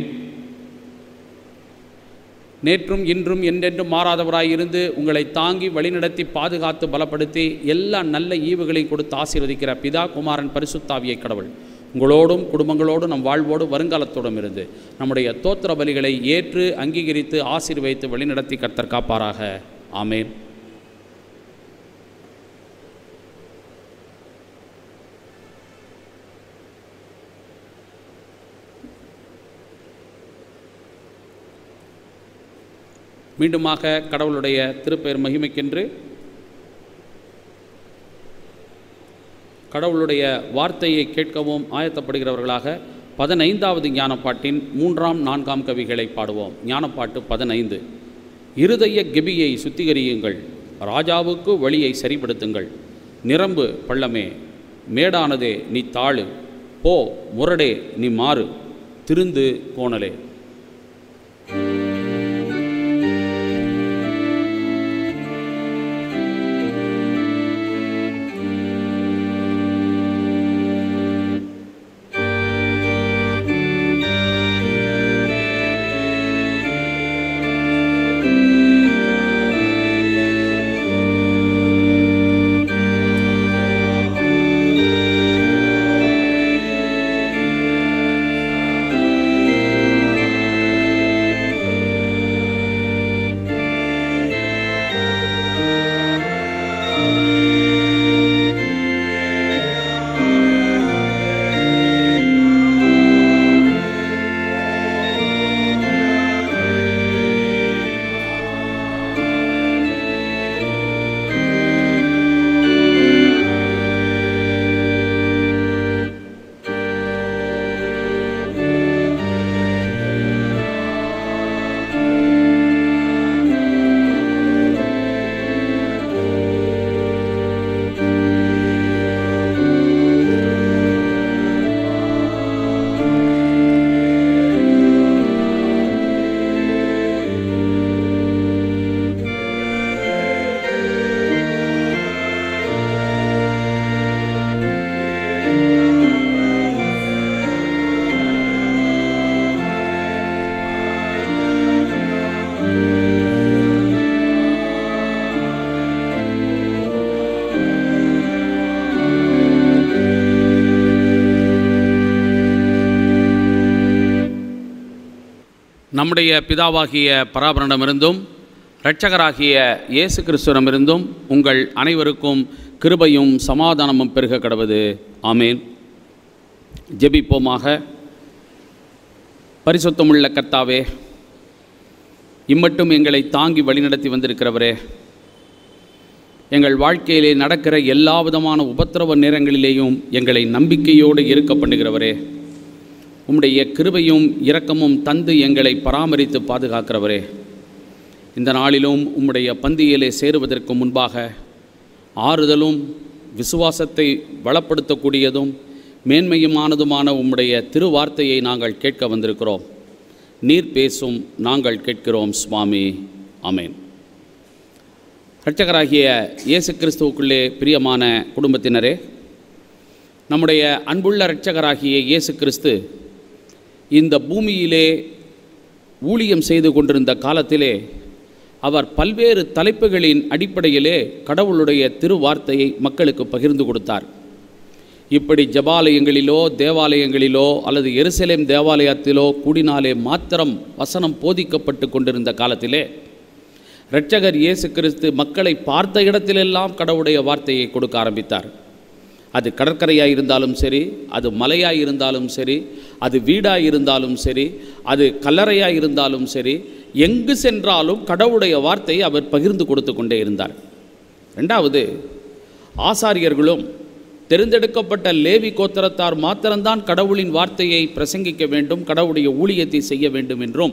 நேற்றும் இன்றும் என்றென்றும் மாறாதவராய் இருந்து உங்களை தாங்கி வழிநடத்தி பாதுகாத்து பலப்படுத்தி எல்லா நல்ல ஈவுகளையும் கொடுத்து ஆசீர்வதிக்கிற பிதா குமாரன் பரிசுத்தாவியை கடவுள் உங்களோடும் குடும்பங்களோடும் நம் வாழ்வோடு வருங்காலத்தோடும் இருந்து நம்முடைய தோத்திர பலிகளை ஏற்று அங்கீகரித்து ஆசீர்வைத்து வழிநடத்தி கர்த்தர் காப்பாராக ஆமேன் மீண்டுமாக கடவுளுடைய திருப்பெயர் மகிமைக்கென்று கடவுளுடைய வார்த்தையை கேட்கவும் ஆயத்தப்படுகிறவர்களாக பதினைந்தாவது ஞானப்பாட்டின் மூன்றாம் நான்காம் கவிகளை பாடுவோம் ஞானப்பாட்டு பதினைந்து இருதய கெபியை சுத்திகரியுங்கள் ராஜாவுக்கு வழியை சரிப்படுத்துங்கள் நிரம்பு பள்ளமே மேடானதே நீ தாழு போ முரடே நீ மாறு திருந்து கோணலே நம்முடைய பிதாவாகிய பராபரனிடமிருந்தும் இரட்சகராகிய இயேசு கிறிஸ்துவனிடமிருந்தும் உங்கள் அனைவருக்கும் கிருபையும் சமாதானமும் பெருக கடவது ஆமேன் ஜெபிப்போமாக பரிசுத்தமுள்ள கர்த்தாவே இம்மட்டும் எங்களை தாங்கி வழிநடத்தி வந்திருக்கிறவரே எங்கள் வாழ்க்கையிலே நடக்கிற எல்லா விதமான உபத்திரவ நேரங்களிலேயும் எங்களை நம்பிக்கையோடு இருக்க பண்ணுகிறவரே உம்முடைய கிருபையும் இரக்கமும் தந்து எங்களை பராமரித்து பாதுகாக்கிறவரே இந்த நாளிலும் உம்முடைய பந்தியிலே சேருவதற்கு முன்பாக ஆறுதலும் விசுவாசத்தை வளப்படுத்தக்கூடியதும் மேன்மையுமானதுமான உம்முடைய திருவார்த்தையை நாங்கள் கேட்க வந்திருக்கிறோம் நீர் பேசும் நாங்கள் கேட்கிறோம் சுவாமி அமேன் இரட்சகராகிய இயேசு கிறிஸ்துவுக்குள்ளே பிரியமான குடும்பத்தினரே நம்முடைய அன்புள்ள இரட்சகராகிய இயேசு கிறிஸ்து இந்த பூமியிலே ஊழியம் செய்து கொண்டிருந்த காலத்திலே அவர் பல்வேறு தலைப்புகளின் அடிப்படையிலே கடவுளுடைய திருவார்த்தையை மக்களுக்கு பகிர்ந்து கொடுத்தார் இப்படி ஜபாலயங்களிலோ தேவாலயங்களிலோ அல்லது எருசலேம் தேவாலயத்திலோ கூடினாலே மாத்திரம் வசனம் போதிக்கப்பட்டு கொண்டிருந்த காலத்திலே இரட்சகர் இயேசு கிறிஸ்து மக்களை பார்த்த இடத்திலெல்லாம் கடவுளுடைய வார்த்தையை கொடுக்க ஆரம்பித்தார் அது கடற்கரையாக இருந்தாலும் சரி அது மலையாக இருந்தாலும் சரி அது வீடாக இருந்தாலும் சரி அது கல்லறையாக இருந்தாலும் சரி எங்கு சென்றாலும் கடவுளுடைய வார்த்தையை அவர் பகிர்ந்து கொடுத்து கொண்டே இருந்தார் ரெண்டாவது ஆசாரியர்களும் தெரிந்தெடுக்கப்பட்ட லேவி கோத்திரத்தார் மாத்திரம்தான் கடவுளின் வார்த்தையை பிரசங்கிக்க வேண்டும் கடவுளுடைய ஊழியத்தை செய்ய வேண்டும் என்றும்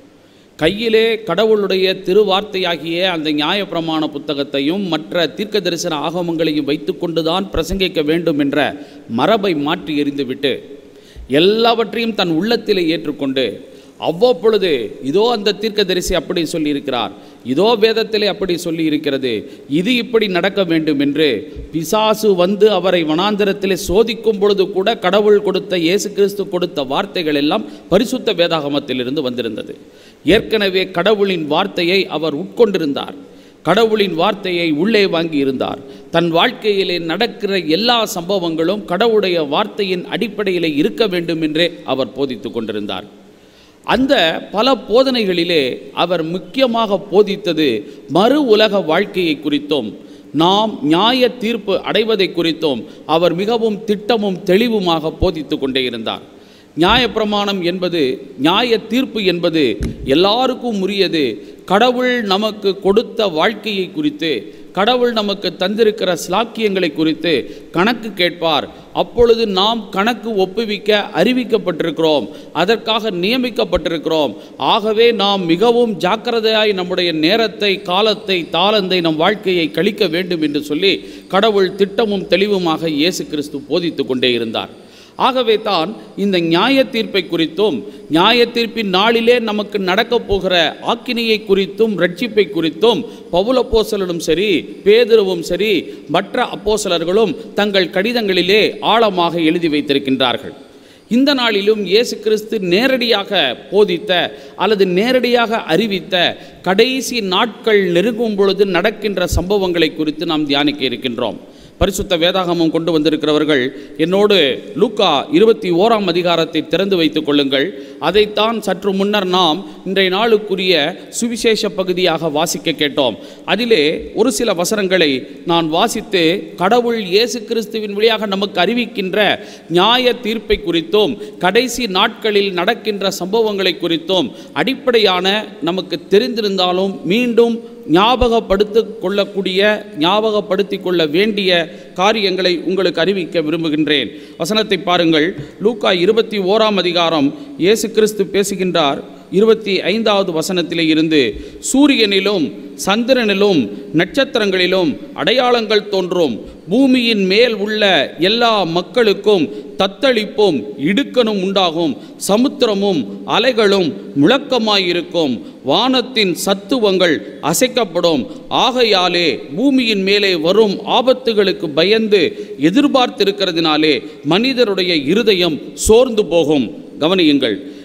கையிலே கடவுளுடைய திருவார்த்தையாகிய அந்த நியாயப்பிரமாண புத்தகத்தையும் மற்ற தீர்க்க தரிசன ஆகமங்களையும் வைத்துக்கொண்டுதான் பிரசங்கிக்க வேண்டும் என்ற மரபை மாற்றி எறிந்துவிட்டு எல்லாவற்றையும் தன் உள்ளத்திலே ஏற்றுக்கொண்டு அவ்வப்பொழுது இதோ அந்த தீர்க்கதரிசி அப்படி சொல்லியிருக்கிறார் இதோ வேதத்திலே அப்படி சொல்லி இருக்கிறது இது இப்படி நடக்க வேண்டும் என்று பிசாசு வந்து அவரை வனாந்திரத்திலே சோதிக்கும் பொழுது கூட கடவுள் கொடுத்த இயேசு கிறிஸ்து கொடுத்த வார்த்தைகள் எல்லாம் பரிசுத்த வேதாகமத்திலிருந்து வந்திருந்தது ஏற்கனவே கடவுளின் வார்த்தையை அவர் உட்கொண்டிருந்தார் கடவுளின் வார்த்தையை உள்ளே வாங்கி இருந்தார் தன் வாழ்க்கையிலே நடக்கிற எல்லா சம்பவங்களும் கடவுளுடைய வார்த்தையின் அடிப்படையிலே இருக்க வேண்டும் என்றே அவர் போதித்து கொண்டிருந்தார் அந்த பல போதனைகளிலே அவர் முக்கியமாக போதித்தது மறு உலக வாழ்க்கையை குறித்தும் நாம் நியாய தீர்ப்பு அடைவதை குறித்தும் அவர் மிகவும் திட்டமும் தெளிவுமாக போதித்து கொண்டே இருந்தார் நியாயப்பிரமாணம் என்பது நியாய தீர்ப்பு என்பது எல்லாருக்கும் உரியது கடவுள் நமக்கு கொடுத்த வாழ்க்கையை குறித்து கடவுள் நமக்கு தந்திருக்கிற ஸ்லாக்கியங்களை குறித்து கணக்கு கேட்பார் அப்பொழுது நாம் கணக்கு ஒப்புவிக்க அறிவிக்கப்பட்டிருக்கிறோம் அதற்காக நியமிக்கப்பட்டிருக்கிறோம் ஆகவே நாம் மிகவும் ஜாக்கிரதையாய் நம்முடைய நேரத்தை காலத்தை தாளந்தை நம் வாழ்க்கையை கழிக்க வேண்டும் என்று சொல்லி கடவுள் திட்டமும் தெளிவுமாக இயேசு கிறிஸ்து போதித்து கொண்டே இருந்தார் ஆகவே தான் இந்த நியாய தீர்ப்பை குறித்தும் நியாய தீர்ப்பின் நாளிலே நமக்கு நடக்கப் போகிற ஆக்கினியை குறித்தும் ரட்சிப்பை குறித்தும் பவுலப்போசலனும் சரி பேதுருவும் சரி மற்ற அப்போசலர்களும் தங்கள் கடிதங்களிலே ஆழமாக எழுதி வைத்திருக்கின்றார்கள் இந்த நாளிலும் இயேசு கிறிஸ்து நேரடியாக போதித்த அல்லது நேரடியாக அறிவித்த கடைசி நாட்கள் நெருங்கும் பொழுது நடக்கின்ற சம்பவங்களை குறித்து நாம் தியானிக்க இருக்கின்றோம் பரிசுத்த வேதாகமம் கொண்டு வந்திருக்கிறவர்கள் என்னோடு லூக்கா இருபத்தி ஓராம் அதிகாரத்தை திறந்து வைத்துக் கொள்ளுங்கள் அதைத்தான் சற்று முன்னர் நாம் இன்றைய நாளுக்குரிய சுவிசேஷ பகுதியாக வாசிக்க கேட்டோம் அதிலே ஒரு சில வசனங்களை நான் வாசித்து கடவுள் இயேசு கிறிஸ்துவின் வழியாக நமக்கு அறிவிக்கின்ற நியாய தீர்ப்பை குறித்தும் கடைசி நாட்களில் நடக்கின்ற சம்பவங்களை குறித்தும் அடிப்படையான நமக்கு தெரிந்திருந்தாலும் மீண்டும் ஞாபகப்படுத்தி கொள்ளக்கூடிய ஞாபகப்படுத்தி கொள்ள வேண்டிய காரியங்களை உங்களுக்கு அறிவிக்க விரும்புகின்றேன் வசனத்தை பாருங்கள் லூக்கா இருபத்தி ஓராம் அதிகாரம் இயேசு கிறிஸ்து பேசுகின்றார் இருபத்தி ஐந்தாவது வசனத்திலே இருந்து சூரியனிலும் சந்திரனிலும் நட்சத்திரங்களிலும் அடையாளங்கள் தோன்றும் பூமியின் மேல் உள்ள எல்லா மக்களுக்கும் தத்தளிப்பும் இடுக்கணும் உண்டாகும் சமுத்திரமும் அலைகளும் முழக்கமாயிருக்கும் வானத்தின் சத்துவங்கள் அசைக்கப்படும் ஆகையாலே பூமியின் மேலே வரும் ஆபத்துகளுக்கு பயந்து எதிர்பார்த்திருக்கிறதினாலே மனிதருடைய இருதயம் சோர்ந்து போகும் கவனியுங்கள்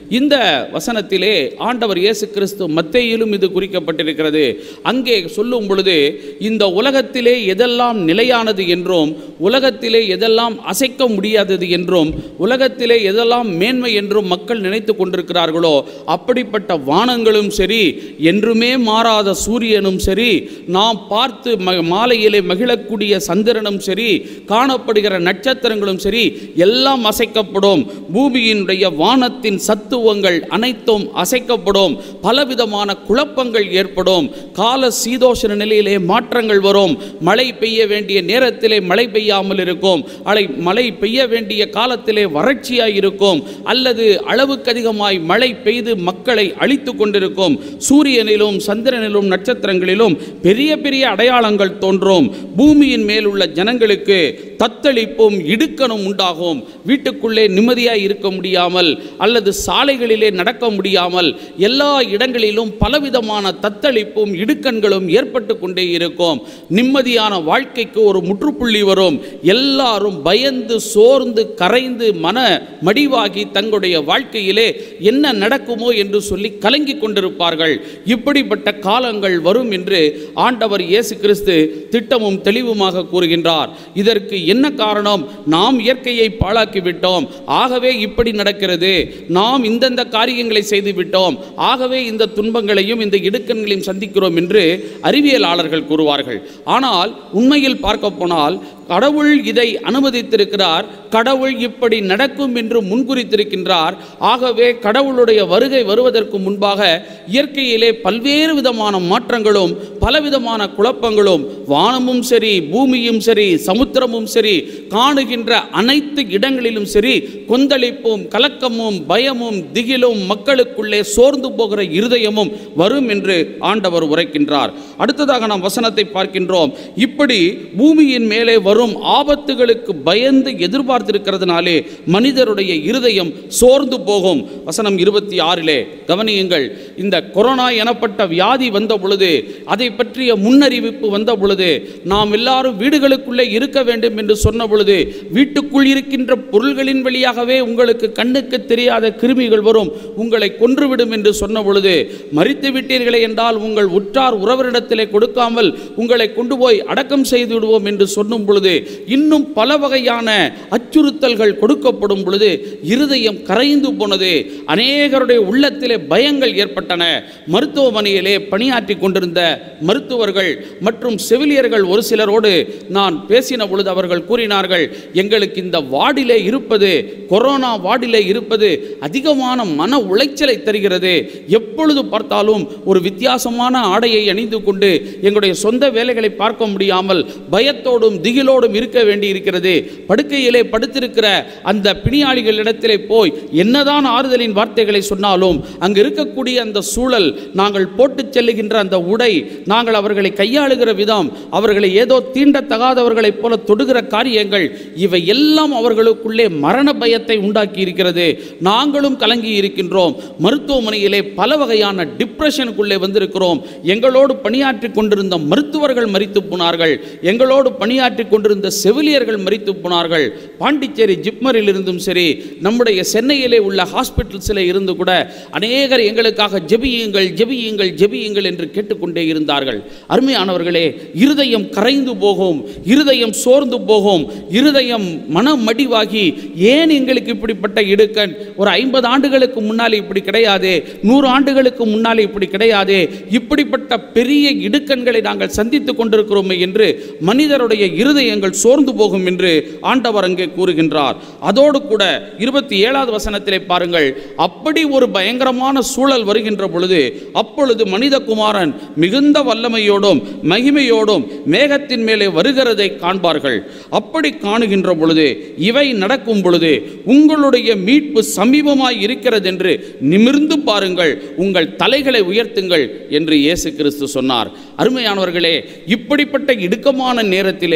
இந்த வசனத்திலே ஆண்டவர் இயேசு கிறிஸ்து மத்தேயிலும் இது குறிக்கப்பட்டிருக்கிறது அங்கே சொல்லும் பொழுது இந்த உலகத்திலே எதெல்லாம் நிலையானது என்றும் உலகத்திலே எதெல்லாம் அசைக்க முடியாதது என்றும் உலகத்திலே எதெல்லாம் மேன்மை என்றும் மக்கள் நினைத்து கொண்டிருக்கிறார்களோ அப்படிப்பட்ட வானங்களும் சரி என்றுமே மாறாத சூரியனும் சரி நாம் பார்த்து ம- மாலையிலே மகிழக்கூடிய சந்திரனும் சரி காணப்படுகிற நட்சத்திரங்களும் சரி எல்லாம் அசைக்கப்படும் பூமியினுடைய வானத்தின் சத்துவங்கள் அனைத்தும் அசைக்கப்படும் பலவிதமான குழப்பங்கள் ஏற்படும் கால சீதோஷண நிலையிலே மாற்றங்கள் வரும் மழை பெய்ய வேண்டிய நேரத்திலே மழை பெய்யாமல் இருக்கும் அலை மழை பெய்ய வேண்டிய காலத்திலே வறட்சியாய் இருக்கும் அல்லது அளவுக்கு அதிகமாய் மழை பெய்து மக்களை அழித்து கொண்டிருக்கும் சூரியனிலும் சந்திரனிலும் நட்சத்திரங்களிலும் பெரிய பெரிய அடையாளங்கள் தோன்றும் பூமியின் மேலுள்ள ஜனங்களுக்கு தத்தளிப்பும் இடுக்கணும் உண்டாகும் வீட்டுக்குள்ளே நிம்மதியாய் இருக்க முடியாமல் அல்லது சாலைகளிலே நடக்க முடியாமல் எல்லா இடங்களிலும் பலவிதமான தத்தளிப்பும் இடுக்கண்களும் ஏற்பட்டு கொண்டே இருக்கும் நிம்மதியான வாழ்க்கைக்கு ஒரு முற்றுப்புள்ளி வரும் எல்லாரும் பயந்து சோர்ந்து கரைந்து மன மடிவாகி தங்களுடைய வாழ்க்கையிலே என்ன நடக்குமோ என்று சொல்லி கலங்கி கொண்டிருப்பார்கள் இப்படிப்பட்ட காலங்கள் வரும் என்று ஆண்டவர் இயேசு கிறிஸ்து திட்டமும் தெளிவுமாக கூறுகின்றார் இதற்கு என்ன காரணம் நாம் இயற்கையை பாழாக்கி விட்டோம் ஆகவே இப்படி நடக்கிறது நாம் இந்தந்த காரியங்களை செய்து விட்டோம் ஆகவே இந்த துன்பங்களையும் இந்த இடுக்கண்களையும் சந்திக்கிறோம் என்று அறிவியலாளர்கள் கூறுவார்கள் ஆனால் உண்மையில் பார்க்க போனால் கடவுள் இதை அனுமதித்திருக்கிறார் கடவுள் இப்படி நடக்கும் என்று முன்குறித்திருக்கின்றார் ஆகவே கடவுளுடைய வருகை வருவதற்கு முன்பாக இயற்கையிலே பல்வேறு விதமான மாற்றங்களும் பலவிதமான குழப்பங்களும் வானமும் சரி பூமியும் சரி சமுத்திரமும் சரி காணுகின்ற அனைத்து இடங்களிலும் சரி கொந்தளிப்பும் கலக்கமும் பயமும் திகிலும் மக்களுக்குள்ளே சோர்ந்து போகிற இருதயமும் வரும் என்று ஆண்டவர் உரைக்கின்றார் அடுத்ததாக நாம் வசனத்தை பார்க்கின்றோம் இப்படி பூமியின் மேலே வரும் ஆபத்துகளுக்கு பயந்து எதிர்பார்த்திருக்கிறதுனாலே மனிதருடைய இருதயம் சோர்ந்து போகும் வசனம் இருபத்தி ஆறிலே கவனியுங்கள் இந்த கொரோனா எனப்பட்ட வியாதி வந்த பொழுது அதை பற்றிய முன்னறிவிப்பு வந்த பொழுது நாம் எல்லாரும் வீடுகளுக்குள்ளே இருக்க வேண்டும் என்று சொன்ன பொழுது வீட்டுக்குள் இருக்கின்ற பொருள்களின் வழியாகவே உங்களுக்கு கண்ணுக்கு தெரியாத கிருமிகள் வரும் உங்களை கொன்றுவிடும் என்று சொன்ன பொழுது மறித்து விட்டீர்களே என்றால் உங்கள் உற்றார் உறவரிடத்திலே கொடுக்காமல் உங்களை கொண்டு போய் அடக்கம் செய்து விடுவோம் என்று சொல்லும் பொழுது இன்னும் பல வகையான அச்சுறுத்தல்கள் கொடுக்கப்படும் பொழுது இருதயம் கரைந்து போனது அநேகருடைய உள்ளத்திலே பயங்கள் ஏற்பட்டன மருத்துவமனையிலே பணியாற்றி கொண்டிருந்த மருத்துவர்கள் மற்றும் செவிலியர்கள் ஒரு சிலரோடு நான் பேசின பொழுது அவர்கள் கூறினார்கள் எங்களுக்கு இந்த வார்டிலே இருப்பது கொரோனா வார்டிலே இருப்பது அதிகமான மன உளைச்சலை தருகிறது எப்பொழுது பார்த்தாலும் ஒரு வித்தியாசமான ஆடையை அணிந்து கொண்டு எங்களுடைய சொந்த வேலைகளை பார்க்க முடியாமல் பயத்தோடும் திகிலோடும் இருக்க வேண்டி இருக்கிறது படுக்கையிலே படுத்திருக்கிற அந்த பிணியாளிகளிடத்திலே போய் என்னதான் ஆறுதலின் வார்த்தைகளை சொன்னாலும் அங்கு இருக்கக்கூடிய அந்த சூழல் நாங்கள் போட்டுச் செல்லுகின்ற அந்த உடை நாங்கள் அவர்களை கையாளுகிற விதம் அவர்களை ஏதோ தீண்டத்தகாதவர்களைப் போல தொடுகிற காரியங்கள் இவை எல்லாம் அவர்களுக்குள்ளே மரண பயத்தை உண்டாக்கி இருக்கிறது நாங்களும் கலங்கி இருக்கின்றோம் மருத்துவமனையிலே பல வகையான டிப்ரெஷனுக்குள்ளே வந்திருக்கிறோம் எங்களோடு பணியாற்றி கொண்டிருந்த மருத்துவர்கள் மரித்து போனார்கள் எங்களோடு பணியாற்றி கொண்டிருந்த செவிலியர்கள் மரித்து போனார்கள் பாண்டிச்சேரி ஜிப்மரில் இருந்தும் சரி நம்முடைய சென்னையிலே உள்ள ஹாஸ்பிட்டல்ஸில் இருந்து கூட அநேகர் எங்களுக்காக ஜெபியுங்கள் ஜெபியுங்கள் ஜெபியுங்கள் என்று கேட்டுக்கொண்டே இருந்தார்கள் அருமையானவர்களே இருதயம் கரைந்து போகும் இருதயம் சோர்ந்து போகும் இருதயம் மனம் மடிவாகி ஏன் எங்களுக்கு இப்படிப்பட்ட இடுக்கண் ஒரு ஐம்பது ஆண்டுகளுக்கு முன்னால் இப்படி கிடையாது நூறு ஆண்டுகளுக்கு முன்னால் இப்படி கிடையாது இப்படிப்பட்ட பெரிய இடுக்கண்களை நாங்கள் சந்தித்துக் கொண்டிருக்கிறோமே என்று மனிதருடைய இருதயங்கள் சோர்ந்து போகும் என்று ஆண்டவர் அங்கே கூறுகின்றார் அதோடு கூட இருபத்தி ஏழாவது வசனத்திலே பாருங்கள் அப்படி ஒரு பயங்கரமான சூழல் வருகின்ற பொழுது அப்பொழுது மனிதகுமாரன் மிகுந்த வல்லமையோடும் மகிமையோடும் மேகத்தின் மேலே வருகிறதை காண்பார்கள் அப்படி காணுகின்ற பொழுது இவை நடக்கும் பொழுது உங்களுடைய மீட்பு சமீபமாய் இருக்கிறது என்று நிமிர்ந்து பாருங்கள் உங்கள் தலைகளை உயர்த்துங்கள் என்று இயேசு கிறிஸ்து சொன்னார் அருமையானவர்களே இப்படிப்பட்ட இடுக்கமான நேரத்திலே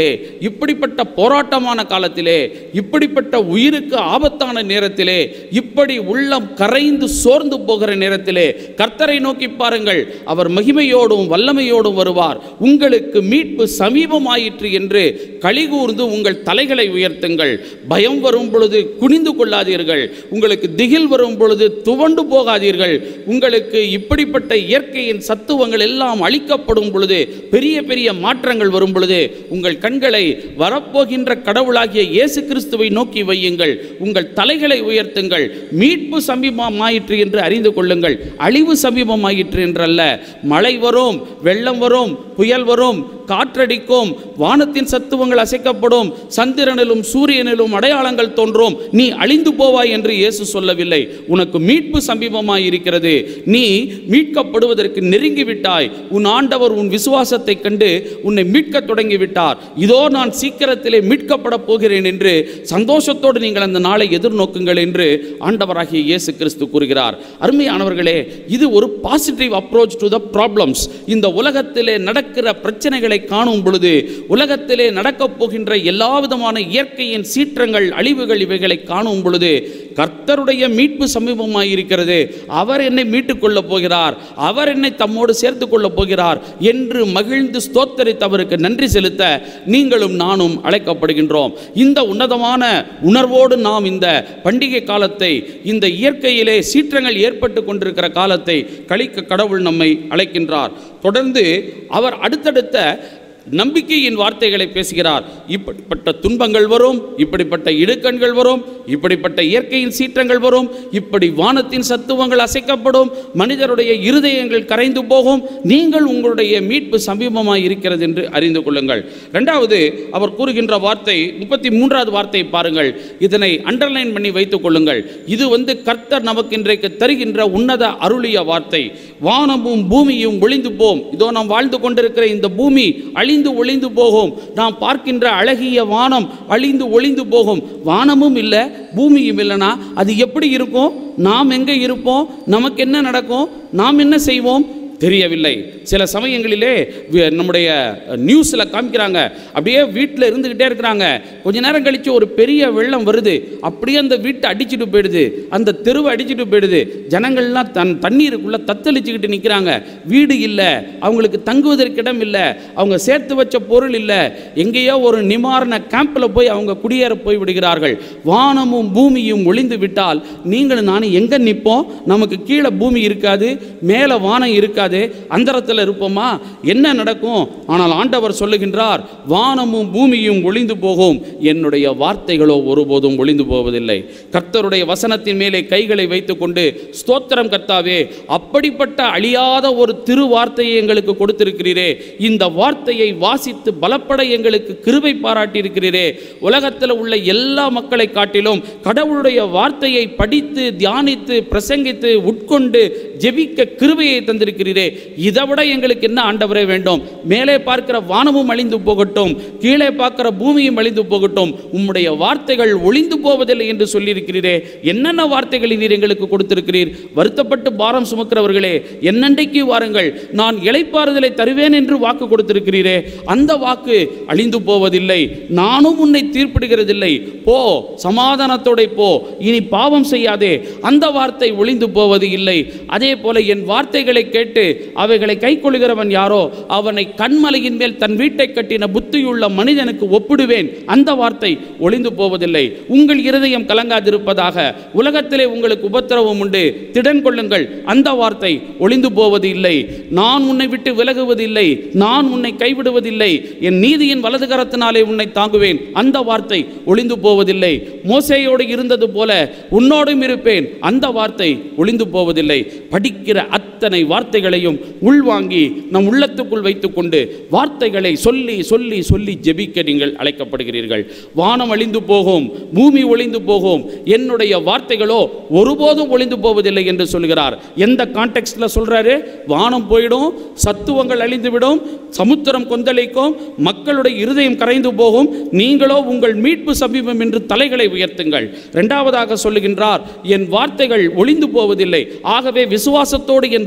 இப்படிப்பட்ட போராட்டமான காலத்திலே இப்படிப்பட்ட உயிருக்கு ஆபத்தான நேரத்திலே இப்படி உள்ளம் கரைந்து சோர்ந்து போகிற நேரத்திலே கர்த்தரை நோக்கி பாருங்கள் அவர் மகிமையோடும் வல்லமையோடும் வருவார் உங்களுக்கு மீட்பு சமீபமாயிற்று என்று கலிகூர்ந்து உங்கள் தலைகளை உயர்த்துங்கள் பயம் வரும் பொழுது குனிந்து கொள்ளாதீர்கள் உங்களுக்கு திகில் வரும் பொழுது துவண்டு போகாதீர்கள் உங்களுக்கு இப்படிப்பட்ட இயற்கையின் சத்துவங்கள் எல்லாம் அளிக்கப்படும் பொழுது பெரிய பெரிய மாற்றங்கள் வரும் பொழுது உங்கள் கண்களை வரப்போகின்ற கடவுளாகிய இயேசு கிறிஸ்துவை நோக்கி வையுங்கள் உங்கள் தலைகளை உயர்த்துங்கள் மீட்பு சமீபமாயிற்று என்று அறிந்து கொள்ளுங்கள் அழிவு சமீபமாயிற்று என்றல்ல மழை வரும் வெள்ளம் வரும் புயல் வரும் காற்றடிக்கும் வானத்தின் சத்துவங்கள் அசைக்கப்படும் சந்திரனிலும் சூரியனிலும் அடையாளங்கள் தோன்றும் நீ அழிந்து போவாய் என்று இயேசு சொல்லவில்லை உனக்கு மீட்பு சமீபமாய் இருக்கிறது நீ மீட்கப்படுவதற்கு நெருங்கி விட்டாய் உன் ஆண்டவர் உன் விசுவாசத்தை கண்டு உன்னை மீட்க தொடங்கி விட்டார் இதோ நான் சீக்கிரத்திலே மீட்கப்பட போகிறேன் என்று சந்தோஷத்தோடு நீங்கள் அந்த நாளை எதிர்நோக்குங்கள் என்று ஆண்டவராகிய இயேசு கிறிஸ்து கூறுகிறார் அருமையானவர்களே இது ஒரு positive approach to the problems இந்த உலகத்திலே நடக்கிற பிரச்சனைகளை காணும் பொழுது உலகத்திலே நடக்கப் போகின்ற எல்லா விதமான இயற்கையின் சீற்றங்கள் அழிவுகள் இவைகளை காணும் பொழுது கர்த்தருடைய மீட்பு சமீபமாய் இருக்கிறது அவர் என்னை மீட்டுக் கொள்ளப் போகிறார் அவர் என்னை தம்மோடு சேர்த்து கொள்ளப் போகிறார் என்று மகிழ்ந்து ஸ்தோத்தரித்து அவருக்கு நன்றி செலுத்த நீங்களும் நானும் அழைக்கப்படுகின்றோம் இந்த உன்னதமான உணர்வோடு நாம் இந்த பண்டிகை காலத்தை இந்த இயற்கையிலே சீற்றங்கள் ஏற்பட்டு கொண்டிருக்கிற காலத்தை கழிக்க கடவுள் நம்மை அழைக்கின்றார் தொடர்ந்து அவர் அடுத்தடுத்த நம்பிக்கையின் வார்த்தைகளை பேசுகிறார் இப்படிப்பட்ட துன்பங்கள் வரும் இப்படிப்பட்ட இடுக்கண்கள் வரும் இப்படிப்பட்ட இயற்கையின் சீற்றங்கள் வரும் இப்படி வானத்தின் சத்துவங்கள் அசைக்கப்படும் மனிதருடைய இருதயங்கள் கரைந்து போகும் நீங்கள் உங்களுடைய மீட்பு சமீபமாய் இருக்கிறது என்று அறிந்து கொள்ளுங்கள் ரெண்டாவது அவர் கூறுகின்ற வார்த்தை முப்பத்தி மூன்றாவது வார்த்தையை பாருங்கள் இதனை அண்டர்லைன் பண்ணி வைத்துக் கொள்ளுங்கள் இது வந்து கர்த்தர் நமக்கு இன்றைக்கு தருகின்ற உன்னத அருளிய வார்த்தை வானமும் பூமியும் ஒளிந்து போம் இதோ நாம் வாழ்ந்து கொண்டிருக்கிற இந்த பூமி அழிந்து ஒளிந்து போகும் நாம் பார்க்கின்ற அழகிய வானம் அழிந்து ஒளிந்து போகும் வானமும் இல்லை பூமியும் இல்லைனா அது எப்படி இருக்கும் நாம் எங்கே இருப்போம் நமக்கு என்ன நடக்கும் நாம் என்ன செய்வோம் தெரியவில்லை சில சமயங்களிலே வி- நம்முடைய நியூஸில் காமிக்கிறாங்க அப்படியே வீட்டில் இருந்துக்கிட்டே இருக்கிறாங்க கொஞ்ச நேரம் கழித்து ஒரு பெரிய வெள்ளம் வருது அப்படியே அந்த வீட்டை அடிச்சுட்டு போயிடுது அந்த தெருவை அடிச்சுட்டு போயிடுது ஜனங்கள்லாம் தன் தண்ணீருக்குள்ளே தத்தளிச்சுக்கிட்டு நிற்கிறாங்க வீடு இல்லை அவங்களுக்கு தங்குவதற்கு இடம் இல்லை அவங்க சேர்த்து வச்ச பொருள் இல்லை எங்கேயோ ஒரு நிவாரண கேம்பில் போய் அவங்க குடியேற போய் விடுகிறார்கள் வானமும் பூமியும் ஒளிந்து விட்டால் நீங்களும் நானும் எங்கே நிற்போம் நமக்கு கீழே பூமி இருக்காது மேலே வானம் இருக்காது அந்தரத்தில் இருப்போமா என்ன நடக்கும் ஆனால் ஆண்டவர் சொல்லுகின்றார் வானமும் பூமியும் ஒளிந்து போகும் என்னுடைய வார்த்தைகளோ ஒருபோதும் ஒளிந்து போவதில்லை கர்த்தருடைய வசனத்தின் மேலே கைகளை வைத்துக்கொண்டு ஸ்தோத்திரம் கர்த்தாவே அப்படிப்பட்ட அழியாத ஒரு திரு வார்த்தையை எங்களுக்கு கொடுத்திருக்கிறீரே இந்த வார்த்தையை வாசித்து பலப்பட எங்களுக்கு கிருபை பாராட்டி இருக்கிறீரே உலகத்தில் உள்ள எல்லா மக்களை காட்டிலும் கடவுளுடைய வார்த்தையை படித்து தியானித்து பிரசங்கித்து உட்கொண்டு ஜெபிக்க கிருபையை தந்திருக்கிறீரே இதை விட எங்களுக்கு என்ன ஆண்டவரே வேண்டும் மேலே பார்க்கிற வானமும் அழிந்து போகட்டும் கீழே பார்க்கிற பூமியும் அழிந்து போகட்டும் உம்முடைய வார்த்தைகள் ஒளிந்து போவதில்லை என்று சொல்லியிருக்கிறீரே என்னென்ன வார்த்தைகளை நீர் எங்களுக்கு கொடுத்திருக்கிறீர் வருத்தப்பட்டு பாரம் சுமக்கிறவர்களே என்னண்டைக்கு வாருங்கள் நான் இளைப்பாறுதலை தருவேன் என்று வாக்கு கொடுத்திருக்கிறீரே அந்த வாக்கு அழிந்து போவதில்லை நானும் உன்னை தீர்ப்பிடுகிறதில்லை போ சமாதானத்தோட போ இனி பாவம் செய்யாதே அந்த வார்த்தை ஒளிந்து போவது இல்லை அதே போல என் வார்த்தைகளை கேட்டு அவைகளை கைக்கொள்கிறவன் யாரோ அவனை கண்மலையின் மேல் தன் வீட்டை கட்டின புத்தியுள்ள மனிதனுக்கு ஒப்பிடுவேன் அந்த வார்த்தை ஒளிந்து போவதில்லை உங்கள் இருதயம் கலங்காதிருப்பதாக உலகத்திலே உங்களுக்கு உபத்திரவம் உண்டு திடன் கொள்ளுங்கள் அந்த வார்த்தை ஒளிந்து போவது இல்லை நான் உன்னை விட்டு விலகுவதில்லை நான் உன்னை கைவிடுவதில்லை என் நீதியின் வலது கரத்தினாலே உன்னை தாங்குவேன் அந்த வார்த்தை ஒளிந்து போவதில்லை மோசேயோடு இருந்தது போல உன்னோடும் இருப்பேன் அந்த வார்த்தை ஒளிந்து போவதில்லை படிக்கிற அத்தனை வார்த்தைகளையும் உள்வாங்கி நம் உள்ளத்துக்குள் வைத்துக்கொண்டு வார்த்தைகளை சொல்லி சொல்லி சொல்லி ஜெபிக்க நீங்கள் அழைக்கப்படுகிறீர்கள் வானம் அழிந்து போகும் பூமி ஒளிந்து போகும் என்னுடைய வார்த்தைகளோ ஒருபோதும் ஒளிந்து போவதில்லை என்று சொல்கிறார் எந்த கான்டெக்ட்ல சொல்றாரு வானம் போயிடும் சத்துவங்கள் அழிந்துவிடும் சமுத்திரம் கொந்தளிக்கும் மக்களுடைய இருதயம் கரைந்து போகும் நீங்களோ உங்கள் மீட்பு சமீபம் என்று தலைகளை உயர்த்துங்கள் இரண்டாவதாக சொல்லுகின்றார் என் வார்த்தைகள் ஒளிந்து போவதில்லை ஆகவே விசுவாசத்தோடு என்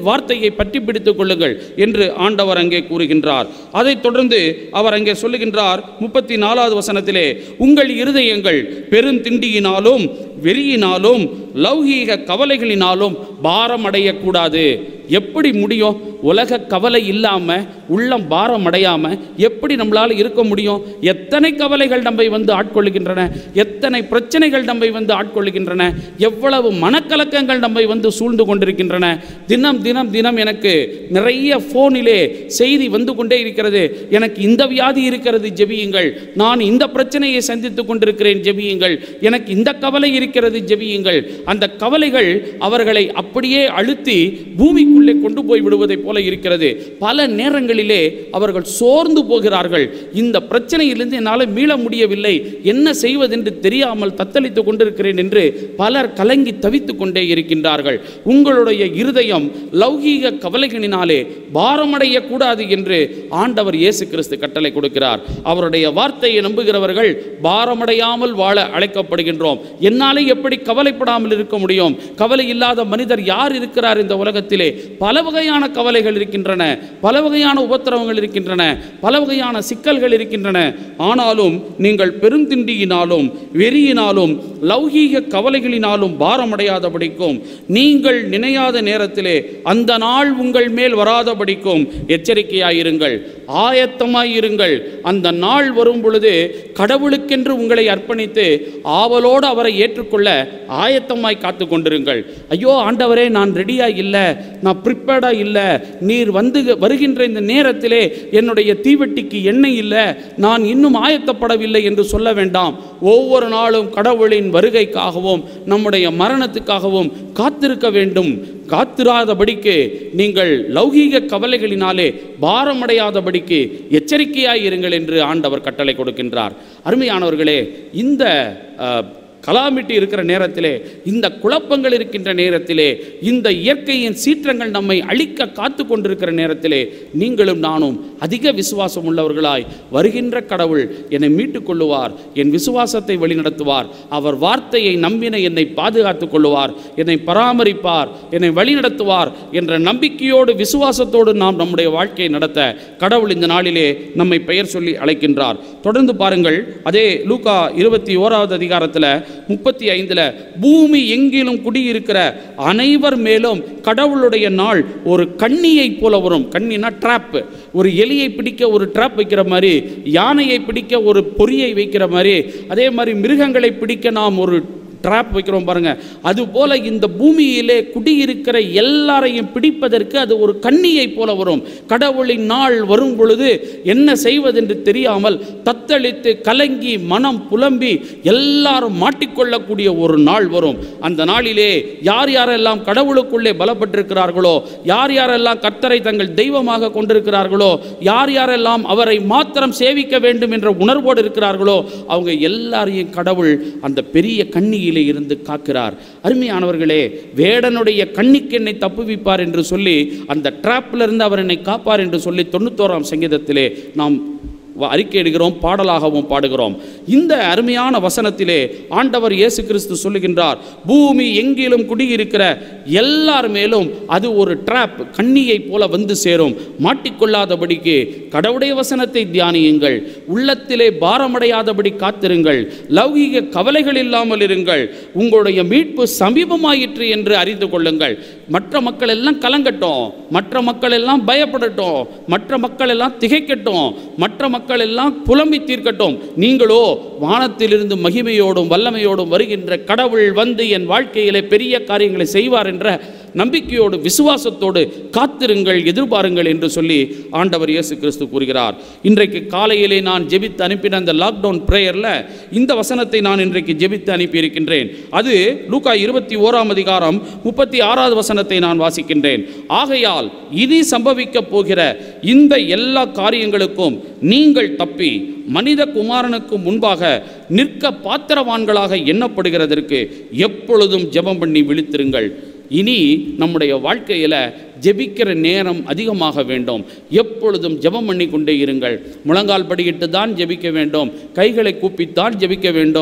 வார்த்தையை பற்றி பிடித்துக் கொள்ளுங்கள் என்று ஆண்டவர் அங்கே கூறுகின்றார் அதைத் தொடர்ந்து அவர் அங்கே சொல்லுகின்றார் முப்பத்தி நாலாவது வசனத்திலே உங்கள் இருதயங்கள் பெருந்திண்டியினாலும் வெறியினாலும் லௌகீக கவலைகளினாலும் பாரம் அடையக்கூடாது எப்படி முடியும் உலக கவலை இல்லாமல் உள்ளம் பாரம் அடையாம எப்படி நம்மளால் இருக்க முடியும் எத்தனை கவலைகள் நம்மை வந்து ஆட்கொள்ளுகின்றன எத்தனை பிரச்சனைகள் நம்மை வந்து ஆட்கொள்ளுகின்றன எவ்வளவு மனக்கலக்கங்கள் நம்மை வந்து சூழ்ந்து கொண்டிருக்கின்றன தினம் தினம் தினம் எனக்கு நிறைய ஃபோனிலே செய்தி வந்து கொண்டே இருக்கிறது எனக்கு இந்த வியாதி இருக்கிறது ஜெபியுங்கள் நான் இந்த பிரச்சனையை சந்தித்துக் கொண்டிருக்கிறேன் ஜெபியுங்கள் எனக்கு இந்த கவலை இருக்கிறது ஜெபியுங்கள் அந்த கவலைகள் அவர்களை அப்படியே அழுத்தி பூமிக்குள்ளே கொண்டு போய் விடுவதைப் போல இருக்கிறது பல நேரங்களிலே அவர்கள் சோர்ந்து போகிறார்கள் இந்த பிரச்சனையிலிருந்து என்னால் மீள முடியவில்லை என்ன செய்வதென்று தெரியாமல் தத்தளித்துக் கொண்டிருக்கிறேன் என்று பலர் கலங்கி தவித்துக் கொண்டே இருக்கின்றார்கள் உங்களுடைய இருதயம் லௌகீக கவலைகளினாலே பாரமடைய கூடாது என்று ஆண்டவர் இயேசு கிறிஸ்து கட்டளை கொடுக்கிறார் அவருடைய வார்த்தையை நம்புகிறவர்கள் பாரமடையாமல் வாழ அழைக்கப்படுகின்றோம் என்னாலே எப்படி கவலைப்படாமல் இருக்க முடியும் கவலை இல்லாத மனிதர் யார் இருக்கிறார் இந்த உலகத்திலே பல வகையான கவலைகள் இருக்கின்றன பல வகையான உபத்திரவங்கள் இருக்கின்றன பல வகையான சிக்கல்கள் இருக்கின்றன ஆனாலும் நீங்கள் பெருந்திண்டியினாலும் வெறியினாலும் லௌகீக கவலைகளினாலும் பாரமடையாதபடிக்கும் நீங்கள் நினையாத நேரத்திலே அந்த நாள் உங்கள் மேல் வராதபடிக்கும் எச்சரிக்கையாயிருங்கள் ஆயத்தமாயிருங்கள் அந்த நாள் வரும் பொழுது கடவுளுக்கென்று உங்களை அர்ப்பணித்து ஆவலோடு அவரை ஏற்றுக்கொள்ள ஆயத்தமாய் காத்து கொண்டிருங்கள் ஐயோ ஆண்டவரே நான் ரெடியா இல்லை நான் ப்ரிப்பேர்டா இல்லை நீர் வந்து வருகின்ற இந்த நேரத்திலே என்னுடைய தீவெட்டிக்கு எண்ணெய் இல்லை நான் இன்னும் ஆயத்தப்படவில்லை என்று சொல்ல வேண்டாம் ஒவ்வொரு நாளும் கடவுளின் வருகைக்காகவும் நம்முடைய மரணத்துக்காகவும் காத்திருக்க வேண்டும் காத்திராதபடிக்கு நீங்கள் லௌகீக கவலைகளினாலே பாரமடையாதபடிக்கு எச்சரிக்கையாய் இருங்கள் என்று ஆண்டவர் கட்டளை கொடுக்கின்றார் அருமையானவர்களே இந்த அஹ், கலாமிட்டி இருக்கிற நேரத்திலே இந்த குழப்பங்கள் இருக்கின்ற நேரத்திலே இந்த இயற்கையின் சீற்றங்கள் நம்மை அழிக்க காத்து கொண்டிருக்கிற நேரத்திலே நீங்களும் நானும் அதிக விசுவாசம் உள்ளவர்களாய் வருகின்ற கடவுள் என்னை மீட்டுக் கொள்ளுவார் என் விசுவாசத்தை வழிநடத்துவார் அவர் வார்த்தையை நம்பின என்னை பாதுகாத்துக் கொள்ளுவார் என்னை பராமரிப்பார் என்னை வழிநடத்துவார் என்ற நம்பிக்கையோடு விசுவாசத்தோடு நாம் நம்முடைய வாழ்க்கையை நடத்த கடவுள் இந்த நாளிலே நம்மை பெயர் சொல்லி அழைக்கின்றார் தொடர்ந்து பாருங்கள் அதே லூக்கா இருபத்தி ஓராவது அதிகாரத்தில் முப்பத்தி ஐந்தில் பூமி எங்கிலும் குடியிருக்கிற அனைவர் மேலும் கடவுளுடைய நாள் ஒரு கண்ணியைப் போல வரும் கண்ணினா ட்ராப் ஒரு எலியை பிடிக்க ஒரு ட்ராப் வைக்கிற மாதிரி யானையை பிடிக்க ஒரு பொறியை வைக்கிற மாதிரி அதே மாதிரி மிருகங்களை பிடிக்க நாம் ஒரு ட்ராப் வைக்கிறோம் பாருங்க அது போல இந்த பூமியிலே குடியிருக்கிற எல்லாரையும் பிடிப்பதற்கு அது ஒரு கண்ணியை போல வரும் கடவுளின் நாள் வரும் பொழுது என்ன செய்வதென்று தெரியாமல் தத்தளித்து கலங்கி மனம் புலம்பி எல்லாரும் மாட்டிக்கொள்ளக்கூடிய ஒரு நாள் வரும் அந்த நாளிலே யார் யாரெல்லாம் கடவுளுக்குள்ளே பலப்பட்டிருக்கிறார்களோ யார் யாரெல்லாம் கர்த்தரை தங்கள் தெய்வமாக கொண்டிருக்கிறார்களோ யார் யாரெல்லாம் அவரை மாத்திரம் சேவிக்க வேண்டும் என்ற உணர்வோடு இருக்கிறார்களோ அவங்க எல்லாரையும் கடவுள் அந்த பெரிய கண்ணியிலே இருந்து காக்கிறார் அருமையானவர்களே வேடனுடைய கண்ணிக்கு என்னை தப்புவிப்பார் என்று சொல்லி அந்த ட்ராப்ல இருந்து அவர் என்னை காப்பார் என்று சொல்லி தொண்ணூத்தோராம் சங்கீதத்திலே நாம் வ- அறிக்கையிடுகிறோம் பாடலாகவும் பாடுகிறோம் இந்த அருமையான வசனத்திலே ஆண்டவர் இயேசு கிறிஸ்து சொல்லுகின்றார் பூமி எங்கிலும் குடியிருக்கிற எல்லார் மேலும் அது ஒரு ட்ராப் கண்ணியைப் போல வந்து சேரும் மாட்டிக்கொள்ளாதபடிக்கு கடவுடைய வசனத்தை தியானியுங்கள் உள்ளத்திலே பாரமடையாதபடி காத்திருங்கள் லௌகீக கவலைகள் இல்லாமல் இருங்கள் உங்களுடைய மீட்பு சமீபமாயிற்று என்று அறிந்து கொள்ளுங்கள் மற்ற மக்கள் எல்லாம் கலங்கட்டும் மற்ற மக்கள் எல்லாம் பயப்படட்டும் மற்ற மக்கள் எல்லாம் திகைக்கட்டும் மற்ற மக்கள் எல்லாம் புலம்பி தீர்க்கட்டும் நீங்களோ வானத்திலிருந்து மகிமையோடும் வல்லமையோடும் வருகின்ற கடவுள் வந்து என் வாழ்க்கையிலே பெரிய காரியங்களை செய்வார் என்ற நம்பிக்கையோடு விசுவாசத்தோடு காத்திருங்கள் எதிர்பாருங்கள் என்று சொல்லி ஆண்டவர் இயேசு கிறிஸ்து கூறுகிறார் இன்றைக்கு காலையிலே நான் ஜெபித்து அனுப்பின அந்த லாக்டவுன் பிரேயரில் இந்த வசனத்தை நான் இன்றைக்கு ஜெபித்து அனுப்பியிருக்கின்றேன் அது லூக்கா இருபத்தி ஓராம் அதிகாரம் முப்பத்தி ஆறாவது வசனத்தை நான் வாசிக்கின்றேன் ஆகையால் இனி சம்பவிக்கப் போகிற இந்த எல்லா காரியங்களுக்கும் நீங்கள் தப்பி மனித குமாரனுக்கு முன்பாக நிற்க பாத்திரவான்களாக எண்ணப்படுகிறதற்கு எப்பொழுதும் ஜெபம் பண்ணி விழித்திருங்கள் இனி நம்முடைய வாழ்க்கையில் ஜெபிக்கிற நேரம் அதிகமாக வேண்டும் எப்பொழுதும் ஜெபம் பண்ணி கொண்டே இருங்கள் முழங்கால் படியிட்டு தான் ஜெபிக்க வேண்டும் கைகளை கூப்பித்தான் ஜெபிக்க வேண்டும்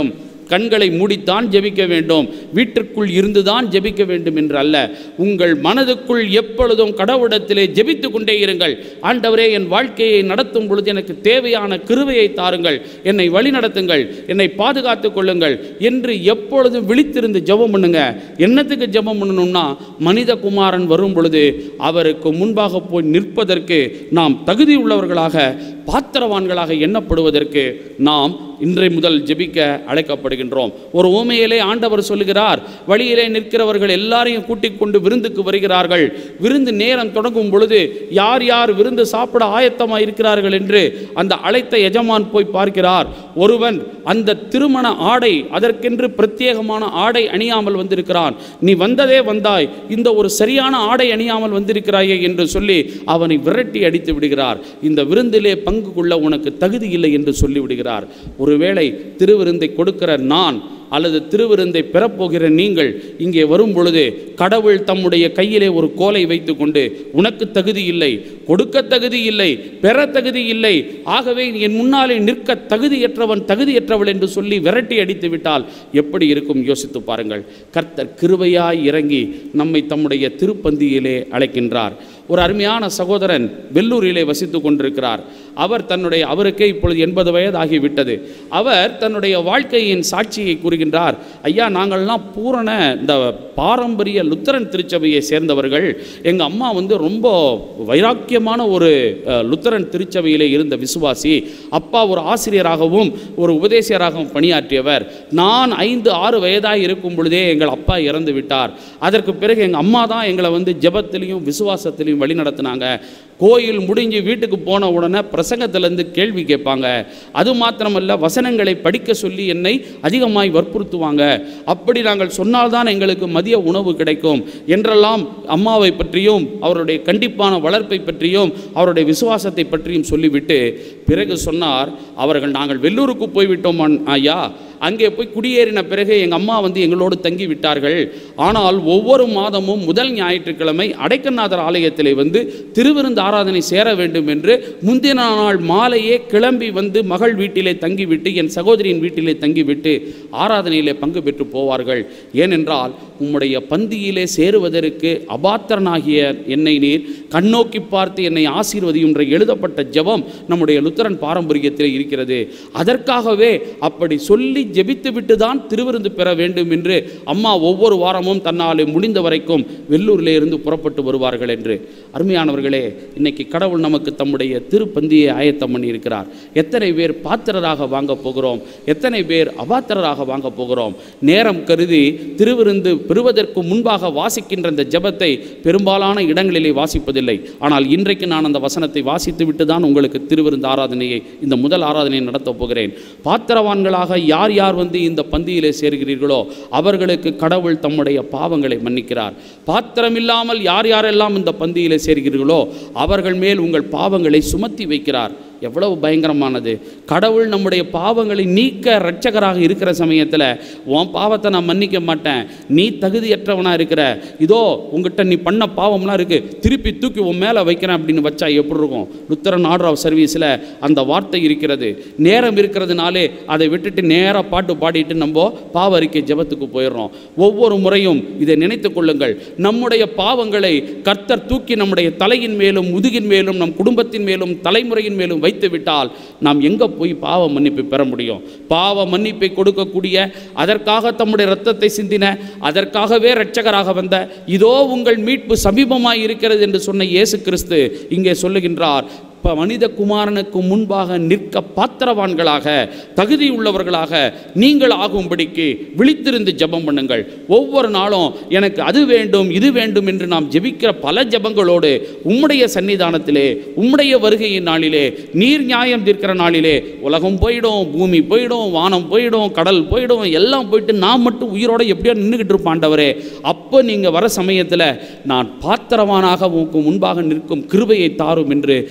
கண்களை மூடித்தான் ஜெபிக்க வேண்டும் வீட்டிற்குள் இருந்துதான் ஜெபிக்க வேண்டும் என்று அல்ல உங்கள் மனதுக்குள் எப்பொழுதும் கடவுளிடத்திலே ஜெபித்து கொண்டே இருங்கள் ஆண்டவரே என் வாழ்க்கையை நடத்தும் பொழுது எனக்கு தேவையான கிருபையை தாருங்கள் என்னை வழி நடத்துங்கள் என்னை பாதுகாத்துக் கொள்ளுங்கள் என்று எப்பொழுதும் விழித்திருந்து ஜெபம் பண்ணுங்க என்னத்துக்கு ஜெபம் பண்ணணும்னா மனித குமாரன் வரும் பொழுது அவருக்கு முன்பாக போய் நிற்பதற்கு நாம் தகுதி உள்ளவர்களாக பாத்திரவான்களாக எண்ணப்படுவதற்கு நாம் இன்றை முதல் ஜெபிக்க அழைக்கப்படுகின்றோம் ஒரு ஊமையிலே ஆண்டவர் சொல்லுகிறார் வழியிலே நிற்கிறவர்கள் எல்லாரையும் கூட்டிக் கொண்டு விருந்துக்கு வருகிறார்கள் விருந்து நேரம் தொடங்கும் பொழுது யார் யார் விருந்து சாப்பிட ஆயத்தமாக இருக்கிறார்கள் என்று அந்த அழைத்த எஜமான் போய் பார்க்கிறார் ஒருவன் அந்த திருமண ஆடை அதற்கென்று பிரத்யேகமான ஆடை அணியாமல் வந்திருக்கிறான் நீ வந்ததே வந்தாய் இந்த ஒரு சரியான ஆடை அணியாமல் வந்திருக்கிறாயே என்று சொல்லி அவனை விரட்டி அடித்து விடுகிறார் இந்த விருந்திலே பங்கு கொள்ள உனக்கு தகுதி இல்லை என்று சொல்லி விடுகிறார் ஒருவேளை திருவிருந்தை கொடுக்கிற நான் அல்லது திருவிருந்தை பெறப்போகிற நீங்கள் இங்கே வரும் பொழுது கடவுள் தம்முடைய கையிலே ஒரு கோலை வைத்துக்கொண்டு உனக்கு தகுதி இல்லை கொடுக்க தகுதி இல்லை பெற தகுதி இல்லை ஆகவே என் முன்னாலே நிற்க தகுதியற்றவன் தகுதியற்றவள் என்று சொல்லி விரட்டி அடித்து விட்டால் எப்படி இருக்கும் யோசித்து பாருங்கள் கர்த்தர் கிருபையாய் இறங்கி நம்மை தம்முடைய திருப்பந்தியிலே அழைக்கின்றார் ஒரு அருமையான சகோதரன் வெள்ளூரிலே வசித்து கொண்டிருக்கிறார் அவர் தன்னுடைய அவருக்கே இப்பொழுது எண்பது வயதாகிவிட்டது அவர் தன்னுடைய வாழ்க்கையின் சாட்சியை கூறுகின்றார் ஐயா நாங்கள்லாம் பூரண இந்த பாரம்பரிய லுத்தரன் திருச்சபையை சேர்ந்தவர்கள் எங்கள் அம்மா வந்து ரொம்ப வைராக்கியமான ஒரு அஹ், லுத்தரன் திருச்சபையிலே இருந்த விசுவாசி அப்பா ஒரு ஆசிரியராகவும் ஒரு உபதேசியராகவும் பணியாற்றியவர் நான் ஐந்து ஆறு வயதாக இருக்கும் பொழுதே எங்கள் அப்பா இறந்து விட்டார் அதற்கு பிறகு எங்கள் அம்மா தான் எங்களை வந்து ஜெபத்திலையும் விசுவாசத்திலையும் வழி நடத்தினாங்க கோயில் முடிஞ்சு வீட்டுக்கு போன உடனே பிரசங்கத்திலேருந்து கேள்வி கேட்பாங்க அது மாத்திரமல்ல வசனங்களை படிக்க சொல்லி என்னை அதிகமாய் வற்புறுத்துவாங்க அப்படி நாங்கள் சொன்னால்தான் எங்களுக்கு மதிய உணவு கிடைக்கும் என்றெல்லாம் அம்மாவை பற்றியும் அவருடைய கண்டிப்பான வளர்ப்பை பற்றியும் அவருடைய விசுவாசத்தை பற்றியும் சொல்லிவிட்டு பிறகு சொன்னார் அவர்கள் நாங்கள் வெள்ளூருக்கு போய்விட்டோம் அண்- ஐயா அங்கே போய் குடியேறின பிறகு எங்கள் அம்மா வந்து எங்களோடு தங்கி விட்டார்கள் ஆனால் ஒவ்வொரு மாதமும் முதல் ஞாயிற்றுக்கிழமை அடைக்கநாதர் ஆலயத்திலே வந்து திருவிருந்து ஆராதனை சேர வேண்டும் என்று முந்தின நாள் மாலையே கிளம்பி வந்து மகள் வீட்டிலே தங்கிவிட்டு என் சகோதரியின் வீட்டிலே தங்கிவிட்டு ஆராதனையிலே பங்கு பெற்று போவார்கள் ஏனென்றால் உம்முடைய பந்தியிலே சேருவதற்கு அபாத்திரனாகிய என்னை நீர் கண்ணோக்கி பார்த்து என்னை ஆசீர்வதியும் என்ற எழுதப்பட்ட ஜெபம் நம்முடைய லுத்தரன் பாரம்பரியத்தில் இருக்கிறது அதற்காகவே அப்படி சொல்லி ஜெபித்து விட்டு தான் திருவிருந்து பெற வேண்டும் என்று அம்மா ஒவ்வொரு வாரமும் தன்னாலே முடிந்த வரைக்கும் வெள்ளூரிலே இருந்து புறப்பட்டு வருவார்கள் என்று அருமையானவர்களே இன்னைக்கு கடவுள் நமக்கு தம்முடைய திருப்பந்தியை ஆயத்தம் பண்ணி இருக்கிறார் எத்தனை பேர் பாத்திரராக வாங்க போகிறோம் எத்தனை பேர் அபாத்திரராக வாங்க போகிறோம் நேரம் கருதி திருவிருந்து பெறுவதற்கு முன்பாக வாசிக்கின்ற இந்த ஜெபத்தை பெரும்பாலான இடங்களிலே வாசிப்பதில்லை ஆனால் இன்றைக்கு நான் அந்த வசனத்தை வாசித்து விட்டு தான் உங்களுக்கு திருவிருந்து ஆராதனையை இந்த முதல் ஆராதனையை நடத்தப் போகிறேன் பாத்திரவான்களாக யார் யார் வந்து இந்த பந்தியிலே சேர்கிறீர்களோ அவர்களுக்கு கடவுள் தம்முடைய பாவங்களை மன்னிக்கிறார் பாத்திரமில்லாமல் யார் யாரெல்லாம் இந்த பந்தியிலே சேர்கிறீர்களோ அவர்கள் மேல் உங்கள் பாவங்களை சுமத்தி வைக்கிறார் எவ்வளவு பயங்கரமானது கடவுள் நம்முடைய பாவங்களை நீக்க இரட்சகராக இருக்கிற சமயத்தில் உன் பாவத்தை நான் மன்னிக்க மாட்டேன் நீ தகுதியற்றவனாக இருக்கிற இதோ உங்ககிட்ட நீ பண்ண பாவம்லாம் இருக்கு திருப்பி தூக்கி உன் மேலே வைக்கிறேன் அப்படின்னு வச்சா எப்படி இருக்கும் லுத்தரன் ஆர்டர் ஆஃப் சர்வீஸில் அந்த வார்த்தை இருக்கிறது நேரம் இருக்கிறதுனாலே அதை விட்டுட்டு நேராக பாட்டு பாடிட்டு நம்ம பாவ அறிக்கை ஜெபத்துக்கு போயிடுறோம் ஒவ்வொரு முறையும் இதை நினைத்து கொள்ளுங்கள் நம்முடைய பாவங்களை கர்த்தர் தூக்கி நம்முடைய தலையின் மேலும் முதுகின் மேலும் நம் குடும்பத்தின் மேலும் தலைமுறையின் மேலும் வைத்து விட்டால் நாம் எங்கே போய் பாவ மன்னிப்பு பெற முடியும் பாவ மன்னிப்பை கொடுக்கக்கூடிய அதற்காக தம்முடைய இரத்தத்தை சிந்தின அதற்காகவே இரட்சகராக வந்த இதோ உங்கள் மீட்பு சமீபமாய் இருக்கிறது என்று சொன்ன இயேசு கிறிஸ்து இங்கே சொல்லுகின்றார் இப்போ மனித குமாரனுக்கு முன்பாக நிற்க பாத்திரவான்களாக தகுதி உள்ளவர்களாக நீங்கள் ஆகும்படிக்கு விழித்திருந்து ஜெபம் பண்ணுங்கள் ஒவ்வொரு நாளும் எனக்கு அது வேண்டும் இது வேண்டும் என்று நாம் ஜெபிக்கிற பல ஜெபங்களோடு உம்முடைய சன்னிதானத்திலே உம்முடைய வருகையின் நாளிலே நீர் நியாயம் தீர்க்கிற நாளிலே உலகம் போயிடும் பூமி போயிடும் வானம் போயிடும் கடல் போயிடும் எல்லாம் போயிட்டு நான் மட்டும் உயிரோட எப்படியோ நின்றுக்கிட்டு இருப்பாண்டவரே அப்போ நீங்கள் வர சமயத்தில் நான் பாத்திரவானாக உனக்கு முன்பாக நிற்கும் கிருபையை தாரும் என்று நாம்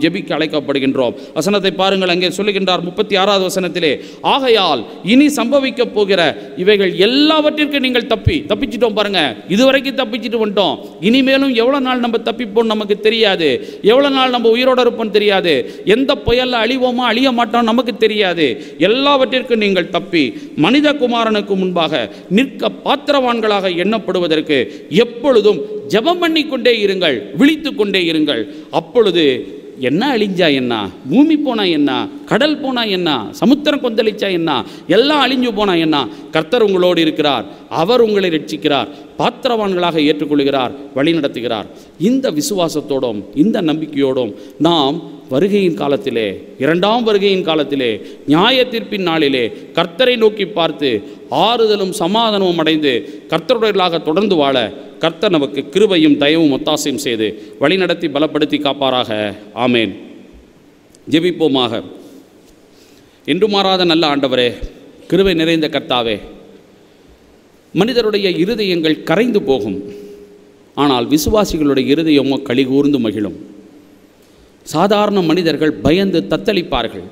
ஜெபிக்க அழைக்கப்படுகின்றோம் வசனத்தை பாருங்கள் அங்கே சொல்லுகின்றார் முப்பத்தி ஆறாவது வசனத்திலே ஆகையால் இனி சம்பவிக்க போகிற இவைகள் எல்லாவற்றிற்கும் நீங்கள் தப்பி தப்பிச்சிட்டோம் பாருங்க இதுவரைக்கும் தப்பிச்சிட்டு வந்துட்டோம் இனிமேலும் எவ்வளோ நாள் நம்ம தப்பிப்போம் நமக்கு தெரியாது எவ்வளோ நாள் நம்ம உயிரோட இருப்போம் தெரியாது எந்த புயல்ல அழிவோமா அழிய மாட்டோம் நமக்கு தெரியாது எல்லாவற்றிற்கும் நீங்கள் தப்பி மனித குமாரனுக்கு முன்பாக நிற்க பாத்திரவான்களாக எண்ணப்படுவதற்கு எப்பொழுதும் ஜெபம் பண்ணி கொண்டே இருங்கள் விழித்து கொண்டே இருங்கள் அப்பொழுது என்ன அழிஞ்சா என்ன பூமி போனா என்ன கடல் போனா என்ன சமுத்திரம் கொந்தளிச்சா என்ன எல்லாம் அழிஞ்சு போனா என்ன கர்த்தர் உங்களோடு இருக்கிறார் அவர் உங்களை ரட்சிக்கிறார் பாத்திரவான்களாக ஏற்றுக்கொள்கிறார் வழி நடத்துகிறார் இந்த விசுவாசத்தோடும் இந்த நம்பிக்கையோடும் நாம் வருகையின் காலத்திலே இரண்டாம் வருகையின் காலத்திலே நியாய தீர்ப்பின் நாளிலே கர்த்தரை நோக்கி பார்த்து ஆறுதலும் சமாதானமும் அடைந்து கர்த்தருடையர்களாக தொடர்ந்து வாழ கர்த்தர் நமக்கு கிருபையும் தயவும் ஒத்தாசையும் செய்து வழிநடத்தி பலப்படுத்தி காப்பாராக ஆமேன் ஜெபிப்போமாக என்று மாறாத நல்ல ஆண்டவரே கிருபை நிறைந்த கர்த்தாவே மனிதருடைய இருதயங்கள் கரைந்து போகும் ஆனால் விசுவாசிகளுடைய இருதயமோ கலிகூர்ந்து மகிழும் சாதாரண மனிதர்கள் பயந்து தத்தளிப்பார்கள்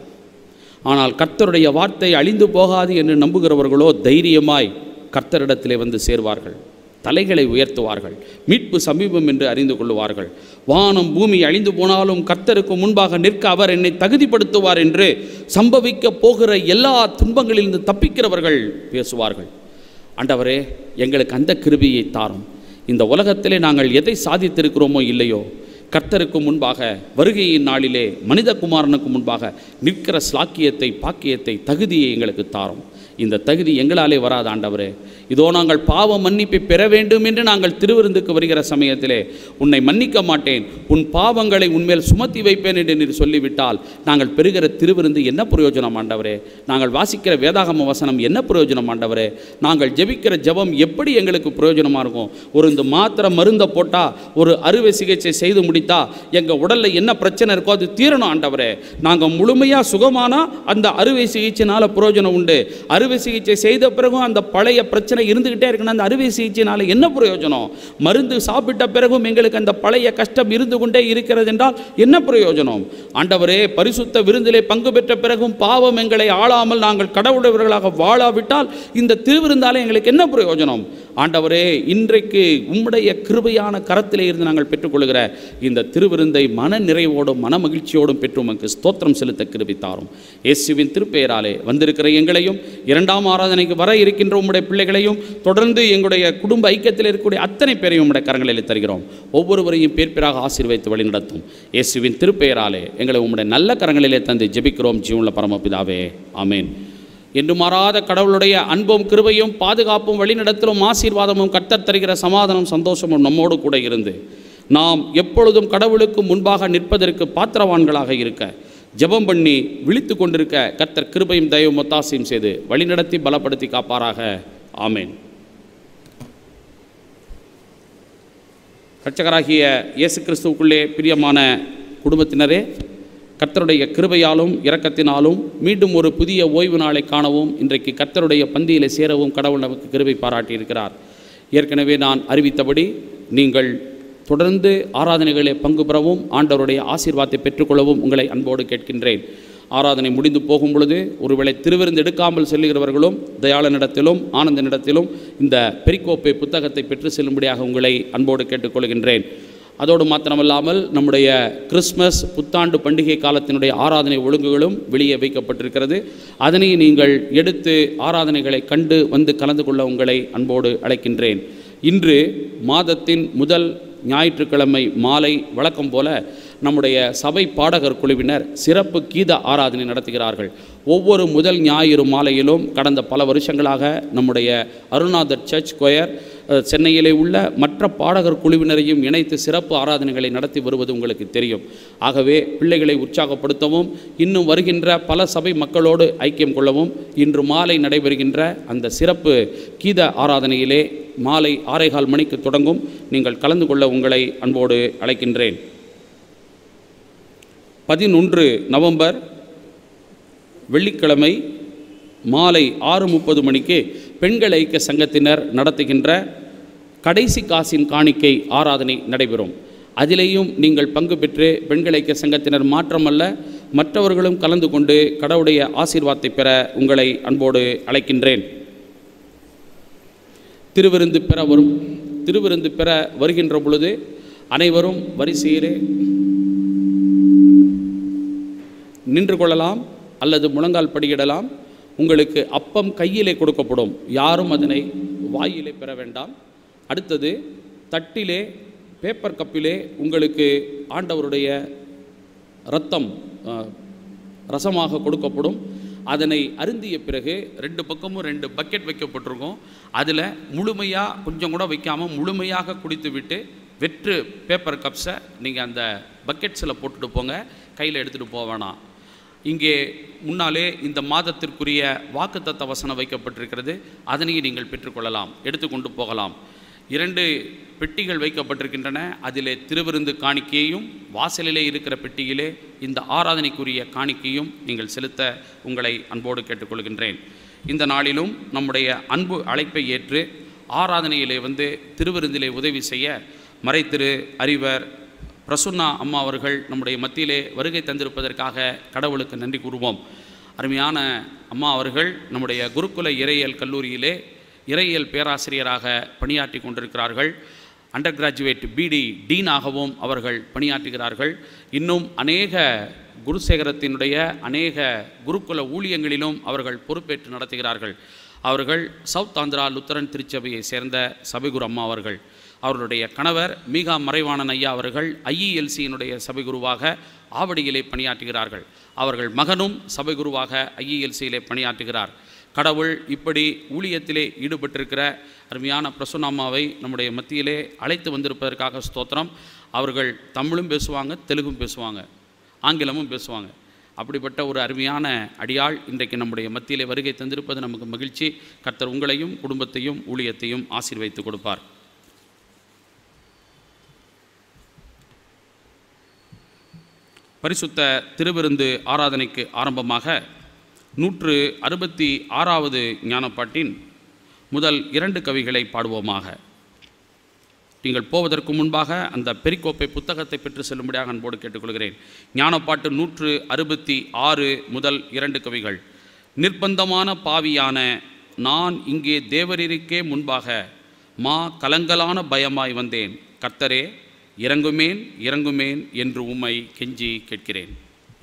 ஆனால் கர்த்தருடைய வார்த்தை அழிந்து போகாது என்று நம்புகிறவர்களோ தைரியமாய் கர்த்தரிடத்திலே வந்து சேர்வார்கள் தலைகளை உயர்த்துவார்கள் மீட்பு சமீபம் என்று அறிந்து கொள்வார்கள் வானம் பூமி அழிந்து போனாலும் கர்த்தருக்கு முன்பாக நிற்க அவர் என்னை தகுதிப்படுத்துவார் என்று சம்பவிக்க போகிற எல்லா துன்பங்களிலிருந்து தப்பிக்கிறவர்கள் பேசுவார்கள் ஆண்டவரே எங்களுக்கு அந்த கிருபியை தாரும் இந்த உலகத்திலே நாங்கள் எதை சாதித்திருக்கிறோமோ இல்லையோ கர்த்தருக்கு முன்பாக வருகையின் நாளிலே மனிதகுமாரனுக்கு முன்பாக நிற்கிற ஸ்லாக்கியத்தை பாக்கியத்தை தகுதியை எங்களுக்கு தாரும் இந்த தகுதி எங்களாலே வராத ஆண்டவரே இதோ நாங்கள் பாவ மன்னிப்பை பெற வேண்டும் என்று நாங்கள் திருவிருந்துக்கு வருகிற சமயத்திலே உன்னை மன்னிக்க மாட்டேன் உன் பாவங்களை உன்மேல் சுமத்தி வைப்பேன் என்று நீர் சொல்லிவிட்டால் நாங்கள் பெறுகிற திருவிருந்து என்ன பிரயோஜனம் ஆண்டவரே நாங்கள் வாசிக்கிற வேதாகம வசனம் என்ன பிரயோஜனம் ஆண்டவரே நாங்கள் ஜெபிக்கிற ஜெபம் எப்படி எங்களுக்கு பிரயோஜனமாக இருக்கும் ஒரு இந்த மாத்திரை மருந்தை போட்டால் ஒரு அறுவை சிகிச்சை செய்து முடித்தா எங்கள் உடலில் என்ன பிரச்சனை இருக்கோ அது தீரணும் ஆண்டவரே நாங்கள் முழுமையாக சுகமானா அந்த அறுவை சிகிச்சைனால பிரயோஜனம் உண்டு அறுவை சிகிச்சை செய்த பிறகும் அந்த பழைய பிரச்சனை இருந்துக்கிட்டே இருக்குன்னா அந்த அறுவை சிகிச்சைனால என்ன பிரயோஜனம் மருந்து சாப்பிட்ட பிறகும் எங்களுக்கு அந்த பழைய கஷ்டம் இருந்து கொண்டே இருக்கிறது என்றால் என்ன பிரயோஜனம் ஆண்டவரே பரிசுத்த விருந்திலே பங்கு பெற்ற பிறகும் பாவம் எங்களை ஆளாமல் நாங்கள் கடவுளவர்களாக வாழாவிட்டால் இந்த திருவிருந்தாலே எங்களுக்கு என்ன பிரயோஜனம் ஆண்டவரே இன்றைக்கு உம்முடைய கிருபையான கரத்திலே இருந்து நாங்கள் பெற்றுக்கொள்கிற இந்த திருவிருந்தை மன நிறைவோடும் மன மகிழ்ச்சியோடும் பெற்று உமக்கு ஸ்தோத்திரம் செலுத்த கிருபித்தாரும் இயேசுவின் திருப்பெயராலே வந்திருக்கிற எங்களையும் இரண்டாம் ஆராதனைக்கு வர இருக்கின்ற உம்முடைய பிள்ளைகளையும் தொடர்ந்து எங்களுடைய குடும்ப ஐக்கியத்தில் இருக்கக்கூடிய அத்தனை பேரையும் உம்முடைய கரங்களில் தருகிறோம் ஒவ்வொருவரையும் பேர் பேராக ஆசீர்வைத்து வழிநடத்தும் இயேசுவின் திருப்பெயராலே எங்களை உம்முடைய நல்ல கரங்களிலே தந்து ஜெபிக்கிறோம் ஜீவனுள்ள பரமபிதாவே ஆமேன் என்று மாறாத கடவுளுடைய அன்பும் கிருபையும் பாதுகாப்பும் வழிநடத்தலும் ஆசீர்வாதமும் கர்த்தர் தருகிற சமாதானம் சந்தோஷமும் நம்மோடு கூட இருந்து நாம் எப்பொழுதும் கடவுளுக்கு முன்பாக நிற்பதற்கு பாத்திரவான்களாக இருக்க ஜெபம் பண்ணி விழித்து கொண்டிருக்க கர்த்தர் கிருபையும் தயவும் ஒத்தாசையும் செய்து வழிநடத்தி பலப்படுத்தி காப்பாராக ஆமேன் இரட்சகராகிய இயேசு கிறிஸ்துவுக்குள்ளே பிரியமான குடும்பத்தினரே கர்த்தருடைய கிருபையாலும் இரக்கத்தினாலும் மீண்டும் ஒரு புதிய ஓய்வு நாளை காணவும் இன்றைக்கு கர்த்தருடைய பந்தியிலே சேரவும் கடவுள் நமக்கு கிருபை பாராட்டியிருக்கிறார் ஏற்கனவே நான் அறிவித்தபடி நீங்கள் தொடர்ந்து ஆராதனைகளிலே பங்கு பெறவும் ஆண்டவருடைய ஆசீர்வாதத்தை பெற்றுக்கொள்ளவும் உங்களை அன்போடு கேட்கின்றேன் ஆராதனை முடிந்து போகும் பொழுது ஒருவேளை திருவிருந்து எடுக்காமல் செல்லுகிறவர்களும் தயாளனிடத்திலும் ஆனந்தனிடத்திலும் இந்த பெரிக்கோப்பை புத்தகத்தை பெற்று செல்லும்படியாக உங்களை அன்போடு கேட்டுக்கொள்கின்றேன் அதோடு மாத்திரமல்லாமல் நம்முடைய கிறிஸ்மஸ் புத்தாண்டு பண்டிகை காலத்தினுடைய ஆராதனை ஒழுங்குகளும் வெளியே வைக்கப்பட்டிருக்கிறது அதனை நீங்கள் எடுத்து ஆராதனைகளை கண்டு வந்து கலந்து கொள்ள உங்களை அன்போடு அழைக்கின்றேன் இன்று மாதத்தின் முதல் ஞாயிற்றுக்கிழமை மாலை வழக்கம் போல நம்முடைய சபை பாடகர் குழுவினர் சிறப்பு கீத ஆராதனை நடத்துகிறார்கள் ஒவ்வொரு முதல் ஞாயிறு மாலையிலும் கடந்த பல வருஷங்களாக நம்முடைய அருணாதர் சர்ச் கொயர் அஹ், சென்னையிலே உள்ள மற்ற பாடகர் குழுவினரையும் இணைத்து சிறப்பு ஆராதனைகளை நடத்தி வருவது உங்களுக்கு தெரியும் ஆகவே பிள்ளைகளை உற்சாகப்படுத்தவும் இன்னும் வருகின்ற பல சபை மக்களோடு ஐக்கியம் கொள்ளவும் இன்று மாலை நடைபெறுகின்ற அந்த சிறப்பு கீத ஆராதனையிலே மாலை ஆறேகால் மணிக்கு தொடங்கும் நீங்கள் கலந்து கொள்ள உங்களை அன்போடு அழைக்கின்றேன் பதினொன்று நவம்பர் வெள்ளிக்கிழமை மாலை ஆறு முப்பது மணிக்கு பெண்கள் ஐக்கிய சங்கத்தினர் நடத்துகின்ற கடைசி காசின் காணிக்கை ஆராதனை நடைபெறும் அதிலேயும் நீங்கள் பங்கு பெற்று பெண்கள் ஐக்கிய சங்கத்தினர் மாற்றமல்ல மற்றவர்களும் கலந்து கொண்டு கடவுளுடைய ஆசீர்வாதத்தை பெற உங்களை அன்போடு அழைக்கின்றேன் திருவிருந்து பெற வரும் திருவிருந்து பெற வருகின்ற பொழுது அனைவரும் வரிசையிலே நின்று கொள்ளலாம் அல்லது முழங்கால் படியிடலாம் உங்களுக்கு அப்பம் கையிலே கொடுக்கப்படும் யாரும் அதனை வாயிலே பெற வேண்டாம் அடுத்தது தட்டிலே பேப்பர் கப்பிலே உங்களுக்கு ஆண்டவருடைய இரத்தம் அஹ், ரசமாக கொடுக்கப்படும் அதனை அருந்திய பிறகு ரெண்டு பக்கமும் ரெண்டு பக்கெட் வைக்கப்பட்டிருக்கும் அதில் முழுமையாக கொஞ்சம் கூட வைக்காமல் முழுமையாக குடித்து விட்டு வெற்று பேப்பர் கப்ஸை நீங்கள் அந்த பக்கெட்ஸில் போட்டுட்டு போங்க கையில் எடுத்துகிட்டு போக வேணாம் இங்கே முன்னாலே இந்த மாதத்திற்குரிய வாக்குத்தத்த வசனம் வைக்கப்பட்டிருக்கிறது அதனையும் நீங்கள் பெற்றுக்கொள்ளலாம் எடுத்துக்கொண்டு போகலாம் இரண்டு பெட்டிகள் வைக்கப்பட்டிருக்கின்றன அதிலே திருவிருந்து காணிக்கையையும் வாசலிலே இருக்கிற பெட்டியிலே இந்த ஆராதனைக்குரிய காணிக்கையும் நீங்கள் செலுத்த உங்களை அன்போடு கேட்டுக்கொள்கின்றேன் இந்த நாளிலும் நம்முடைய அன்பு அழைப்பை ஏற்று ஆராதனையிலே வந்து திருவிருந்திலே உதவி செய்ய மறைத்திரு அறிவர் பிரசுன்னா அம்மா அவர்கள் நம்முடைய மத்தியிலே வருகை தந்திருப்பதற்காக கடவுளுக்கு நன்றி கூறுவோம் அருமையான அம்மா அவர்கள் நம்முடைய குருகுல இறையியல் கல்லூரியிலே இறையியல் பேராசிரியராக பணியாற்றி கொண்டிருக்கிறார்கள் அண்டர் கிராஜுவேட் பிடி டீனாகவும் அவர்கள் பணியாற்றுகிறார்கள் இன்னும் அநேக குருசேகரத்தினுடைய அநேக குருகுல ஊழியங்களிலும் அவர்கள் பொறுப்பேற்று நடத்துகிறார்கள் அவர்கள் சவுத் ஆந்திரா லுத்தரன் திருச்சபையை சேர்ந்த சபைகுரு அம்மா அவர்கள் அவர்களுடைய கணவர் மீகா மறைவாணன் ஐயா அவர்கள் ஐஇஎல்சியினுடைய சபைகுருவாக ஆவடியிலே பணியாற்றுகிறார்கள் அவர்கள் மகனும் சபைகுருவாக ஐஇஎல்சியிலே பணியாற்றுகிறார் கடவுள் இப்படி ஊழியத்திலே ஈடுபட்டிருக்கிற அருமையான பிரசுனாமாவை நம்முடைய மத்தியிலே அழைத்து வந்திருப்பதற்காக ஸ்தோத்திரம் அவர்கள் தமிழும் பேசுவாங்க தெலுங்கும் பேசுவாங்க ஆங்கிலமும் பேசுவாங்க அப்படிப்பட்ட ஒரு அருமையான அடியாள் இன்றைக்கு நம்முடைய மத்தியிலே வருகை தந்திருப்பது நமக்கு மகிழ்ச்சி கர்த்தர் உங்களையும் குடும்பத்தையும் ஊழியத்தையும் ஆசீர்வைத்து கொடுப்பார் பரிசுத்த திருவிருந்து ஆராதனைக்கு ஆரம்பமாக நூற்று அறுபத்தி ஆறாவது ஞானப்பாட்டின் முதல் இரண்டு கவிகளை பாடுவோமாக நீங்கள் போவதற்கு முன்பாக அந்த பெரிக்கோப்பை புத்தகத்தை பெற்று செல்லும்படியாக அன்போடு கேட்டுக்கொள்கிறேன் ஞானப்பாட்டு நூற்று அறுபத்தி ஆறு முதல் இரண்டு கவிகள் நிர்பந்தமான பாவியான நான் இங்கே தேவரிருக்கே முன்பாக மா கலங்கலான பயமாய் வந்தேன் கர்த்தரே இறங்குமேன் இறங்குமேன் என்று உம்மை கெஞ்சி கேட்கிறேன்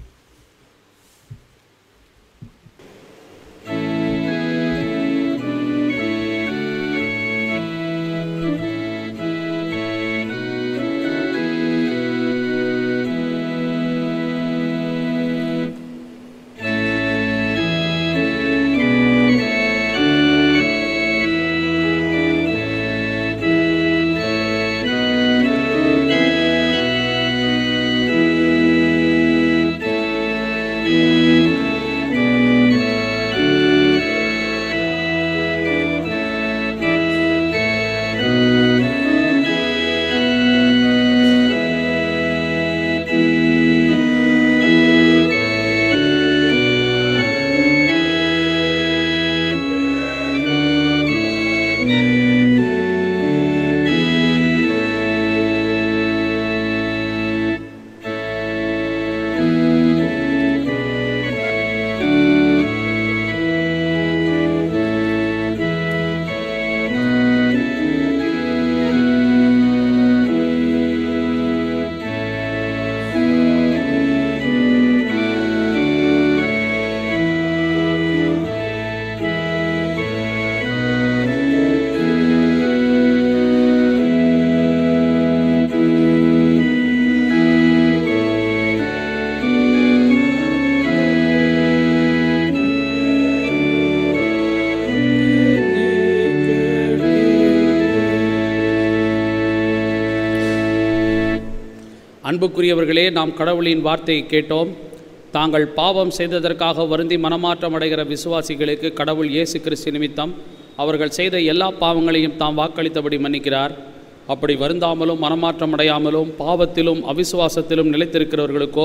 அன்புக்குரியவர்களே நாம் கடவுளின் வார்த்தையை கேட்டோம் தாங்கள் பாவம் செய்ததற்காக வருந்தி மனமாற்றம் அடைகிற விசுவாசிகளுக்கு கடவுள் இயேசு கிறிஸ்து நிமித்தம் அவர்கள் செய்த எல்லா பாவங்களையும் தாம் வாக்களித்தபடி மன்னிக்கிறார் அப்படி வருந்தாமலும் மனமாற்றம் அடையாமலும் பாவத்திலும் அவிசுவாசத்திலும் நிலைத்திருக்கிறவர்களுக்கோ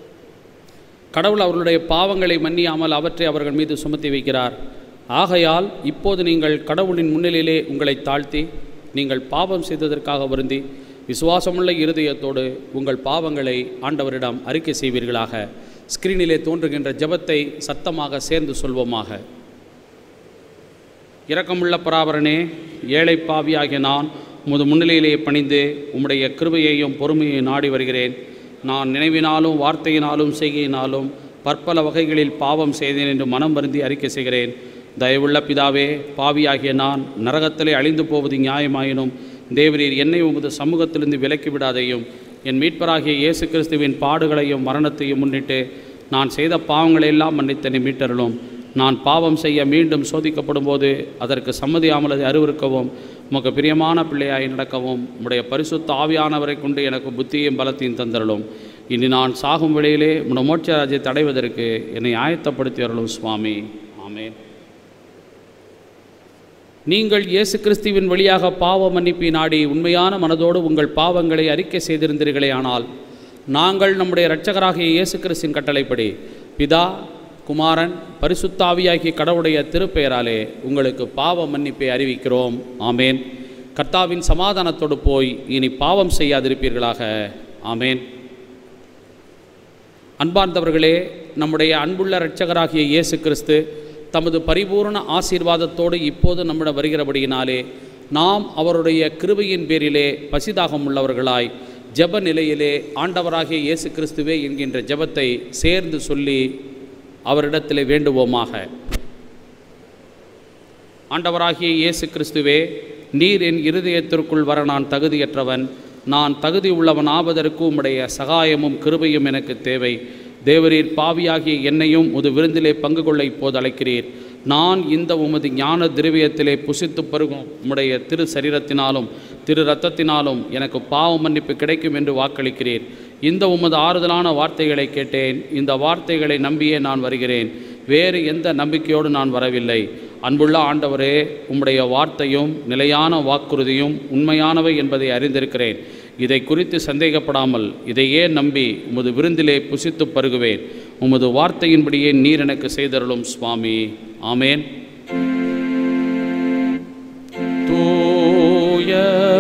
கடவுள் அவர்களுடைய பாவங்களை மன்னியாமல் அவற்றை அவர்கள் மீது சுமத்தி வைக்கிறார் ஆகையால் இப்போது நீங்கள் கடவுளின் முன்னிலையிலே உங்களை தாழ்த்தி நீங்கள் பாவம் செய்ததற்காக வருந்தி விசுவாசமுள்ள இருதயத்தோடு உங்கள் பாவங்களை ஆண்டவரிடம் அறிக்கை செய்வீர்களாக ஸ்கிரீனிலே தோன்றுகின்ற ஜெபத்தை சத்தமாக சேர்ந்து சொல்வோமாக இரக்கமுள்ள பராபரனே ஏழை பாவியாகிய நான் உமது முன்னிலையிலே பணிந்து உம்முடைய கிருபையையும் பொறுமையையும் நாடி வருகிறேன் நான் நினைவினாலும் வார்த்தையினாலும் செய்கையினாலும் பற்பல வகைகளில் பாவம் செய்தேன் என்று மனம் வருந்தி அறிக்கை செய்கிறேன் தயவுள்ள பிதாவே பாவியாகிய நான் நரகத்திலே அழிந்து போவது நியாயமாயினும் தேவரீர் என்னை உமது சமூகத்திலிருந்து விலக்கி விடாதையும் என் மீட்பராகிய இயேசு கிறிஸ்துவின் பாடுகளையும் மரணத்தையும் முன்னிட்டு நான் செய்த பாவங்களையெல்லாம் மன்னித்தனை மீட்டருளும் நான் பாவம் செய்ய மீண்டும் சோதிக்கப்படும் போது அதற்கு சம்மதியாமல் அதை அறிவிருக்கவும் உமக்கு பிரியமான பிள்ளையாய் நடக்கவும் உம்முடைய பரிசுத்த ஆவியானவரை கொண்டு எனக்கு புத்தியும் பலத்தையும் தந்தருளும் இனி நான் சாகும் வேளையிலே உம்முடைய மோட்ச ராஜ்யத்தை அடைவதற்கு என்னை ஆயத்தப்படுத்தி அருளும் சுவாமி ஆமென் நீங்கள் இயேசு கிறிஸ்துவின் வழியாக பாவ மன்னிப்பை நாடி உண்மையான மனதோடு உங்கள் பாவங்களை அறிக்கை செய்திருந்தீர்களே ஆனால் நாங்கள் நம்முடைய இரட்சகராகிய இயேசு கிறிஸ்தின் கட்டளைப்படி பிதா குமாரன் பரிசுத்தாவியாகிய கடவுடைய திருப்பெயராலே உங்களுக்கு பாவ மன்னிப்பை அறிவிக்கிறோம் ஆமேன் கர்த்தாவின் சமாதானத்தோடு போய் இனி பாவம் செய்யாதிருப்பீர்களாக ஆமேன் அன்பார்ந்தவர்களே நம்முடைய அன்புள்ள இரட்சகராகிய இயேசு கிறிஸ்து தமது பரிபூரண ஆசீர்வாதத்தோடு இப்போது நம்மிடம் வருகிறபடியினாலே நாம் அவருடைய கிருபையின் பேரிலே பசிதாகம் உள்ளவர்களாய் ஜெப நிலையிலே ஆண்டவராகிய இயேசு கிறிஸ்துவே என்கின்ற ஜெபத்தை சேர்ந்து சொல்லி அவரிடத்திலே வேண்டுவோமாக ஆண்டவராகிய இயேசு கிறிஸ்துவே நீர் என் இருதயத்திற்குள் வர நான் தகுதியற்றவன் நான் தகுதி உள்ளவன் ஆவதற்கு உம்முடைய சகாயமும் கிருபையும் எனக்கு தேவை தேவரீர் பாவியாகிய என்னையும் உது விருந்திலே பங்கு கொள்ள இப்போது அழைக்கிறீர் நான் இந்த உமது ஞான திரவியத்திலே புசித்து பருகும் உம்முடைய திரு சரீரத்தினாலும் திரு ரத்தத்தினாலும் எனக்கு பாவ மன்னிப்பு கிடைக்கும் என்று வாக்களிக்கிறீர் இந்த உமது ஆறுதலான வார்த்தைகளை கேட்டேன் இந்த வார்த்தைகளை நம்பியே நான் வருகிறேன் வேறு எந்த நம்பிக்கையோடு நான் வரவில்லை அன்புள்ள ஆண்டவரே உம்முடைய வார்த்தையும் நிலையான வாக்குறுதியும் உண்மையானவை என்பதை அறிந்திருக்கிறேன் இதை குறித்து சந்தேகப்படாமல் இதையே நம்பி உமது விருந்திலே புசித்து பருகுவேன் உமது வார்த்தையின்படியே நீர் எனக்கு செய்தருளும் சுவாமி ஆமேன் தூய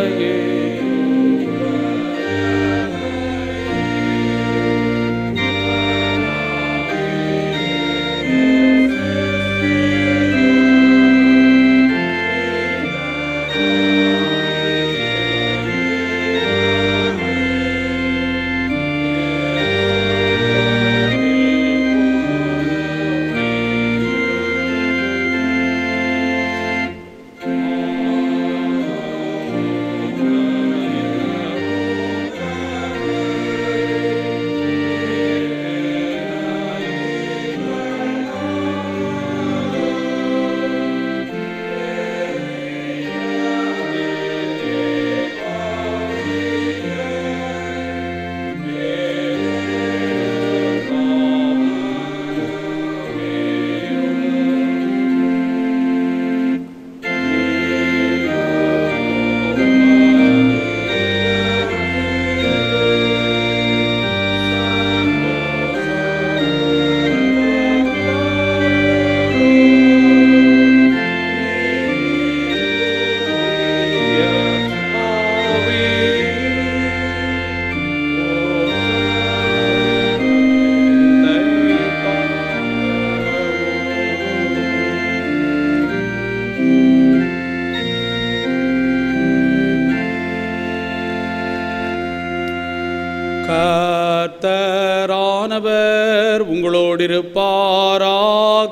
கர்த்தரானவர் உங்களோடு இருப்பாராக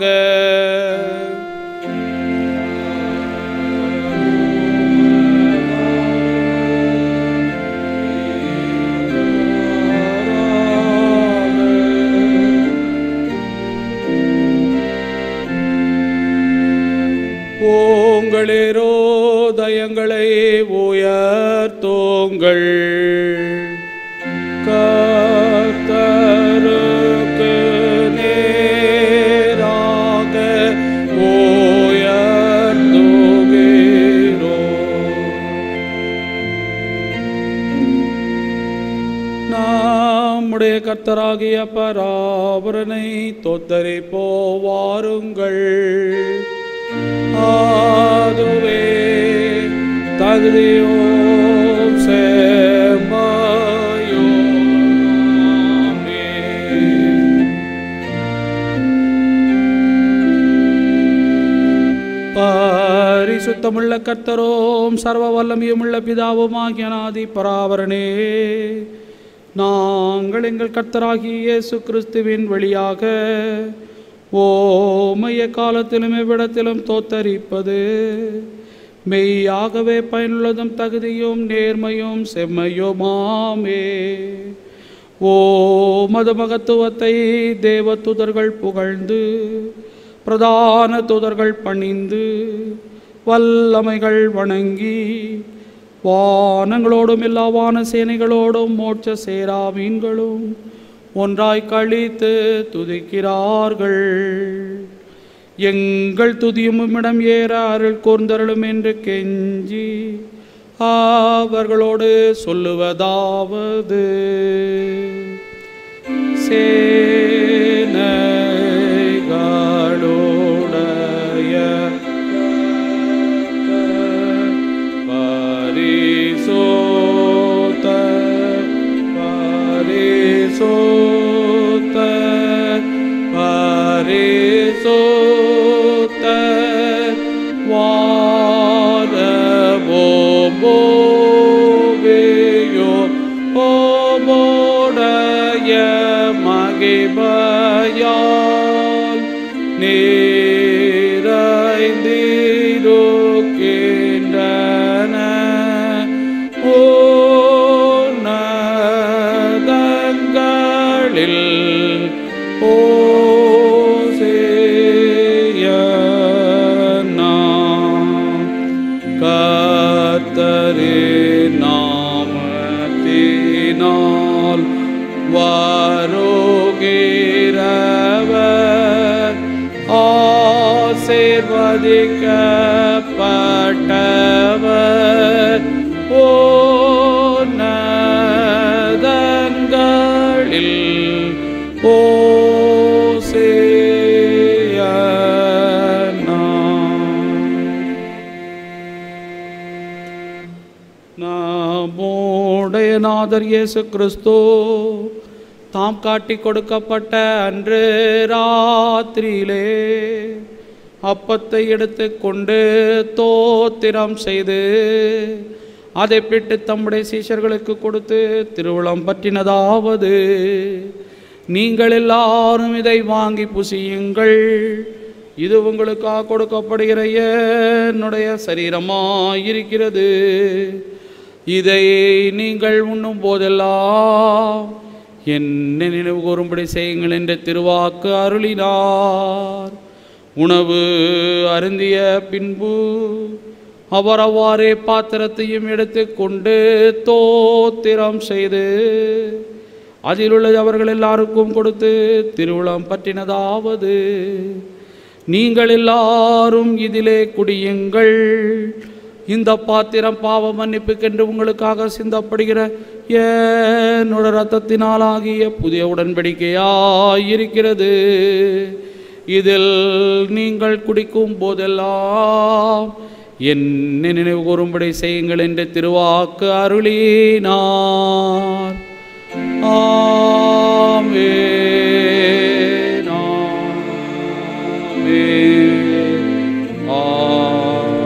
உங்களிரோதயங்களை உயர்த்தோங்கள் கர்த்தருக்கு நேராக உயர்த்துகிறோம் நம்முடைய கர்த்தராகிய பராபரனை தோத்தரை போவாருங்கள் ஆதுவே தகுதியோம் சேர் பரிசுத்தமுள்ள கர்த்தரோம் சர்வ வல்லமையுமுள்ள பிதாவுமாகிய நாதி பராவரனே நாங்கள் எங்கள் கர்த்தராகிய இயேசு கிறிஸ்துவின் வழியாக ஓமைய காலத்திலும் எவ்விடத்திலும் தோத்தரிப்பது மெய்யாகவே பயனுள்ளதும் தகுதியும் நேர்மையும் செம்மையுமாமே ஓ மது மகத்துவத்தை தேவ தூதர்கள் புகழ்ந்து பிரதான தூதர்கள் பணிந்து வல்லமைகள் வணங்கி வானங்களோடும் எல்லா வான சேனைகளோடும் மோட்ச சேரா மீன்களும் ஒன்றாய் கழித்து துதிக்கிறார்கள் எங்கள் துதியும் உம்மிடம் ஏற அருள் கூர்ந்தருளும் என்று கெஞ்சி அவர்களோடு சொல்லுவதாவது சேனைகளுடைய பரிசோத்த பரிசோத்த பரிசோத்த வாரபோபோவேயோ ஓமோடைய மகிபயால் நிறைந்திருக்கின்றன ஓனதங்களில் ஓசேயனா கர்த்தரே நாமத்தினால் வருகிறவர் ஆசீர்வதிக்கப்பட்டவர் ஓனதங்களில் ஓசேயனா நம்முடைய நாதர் இயேசு கிறிஸ்து தாம் காட்டி கொடுக்கப்பட்ட அன்று ராத்திரியிலே அப்பத்தை எடுத்து கொண்டு தோத்திரம் செய்து அதை பிட்டு தம்முடைய சீஷர்களுக்கு கொடுத்து திருவிழம் பற்றினதாவது நீங்கள் எல்லாரும் இதை வாங்கி புசியுங்கள் இது உங்களுக்காக கொடுக்கப்படுகிற என்னுடைய சரீரமாயிருக்கிறது இதை நீங்கள் உண்ணும் போதெல்லாம் என்ன நினைவு கூறும்படி செய்யுங்கள் என்று திருவாக்கு அருளினார் உணவு அருந்திய பின்பு அவர் அவ்வாறே பாத்திரத்தையும் எடுத்துக்கொண்டு தோத்திரம் செய்து அதில் உள்ளது அவர்கள் எல்லாருக்கும் கொடுத்து திருவிழம் பற்றினதாவது நீங்கள் எல்லாரும் இதிலே குடியுங்கள் இந்த பாத்திரம் பாவ மன்னிப்புக்கென்று உங்களுக்காக சிந்தப்படுகிற என்னோட இரத்தத்தினாலாகிய புதிய உடன்படிக்கையாயிருக்கிறது இதில் நீங்கள் குடிக்கும் போதெல்லாம் என்ன நினைவு கூறும்படி செய்யுங்கள் என்று திருவாக்கு அருளினார் ஆமென் ஆமென்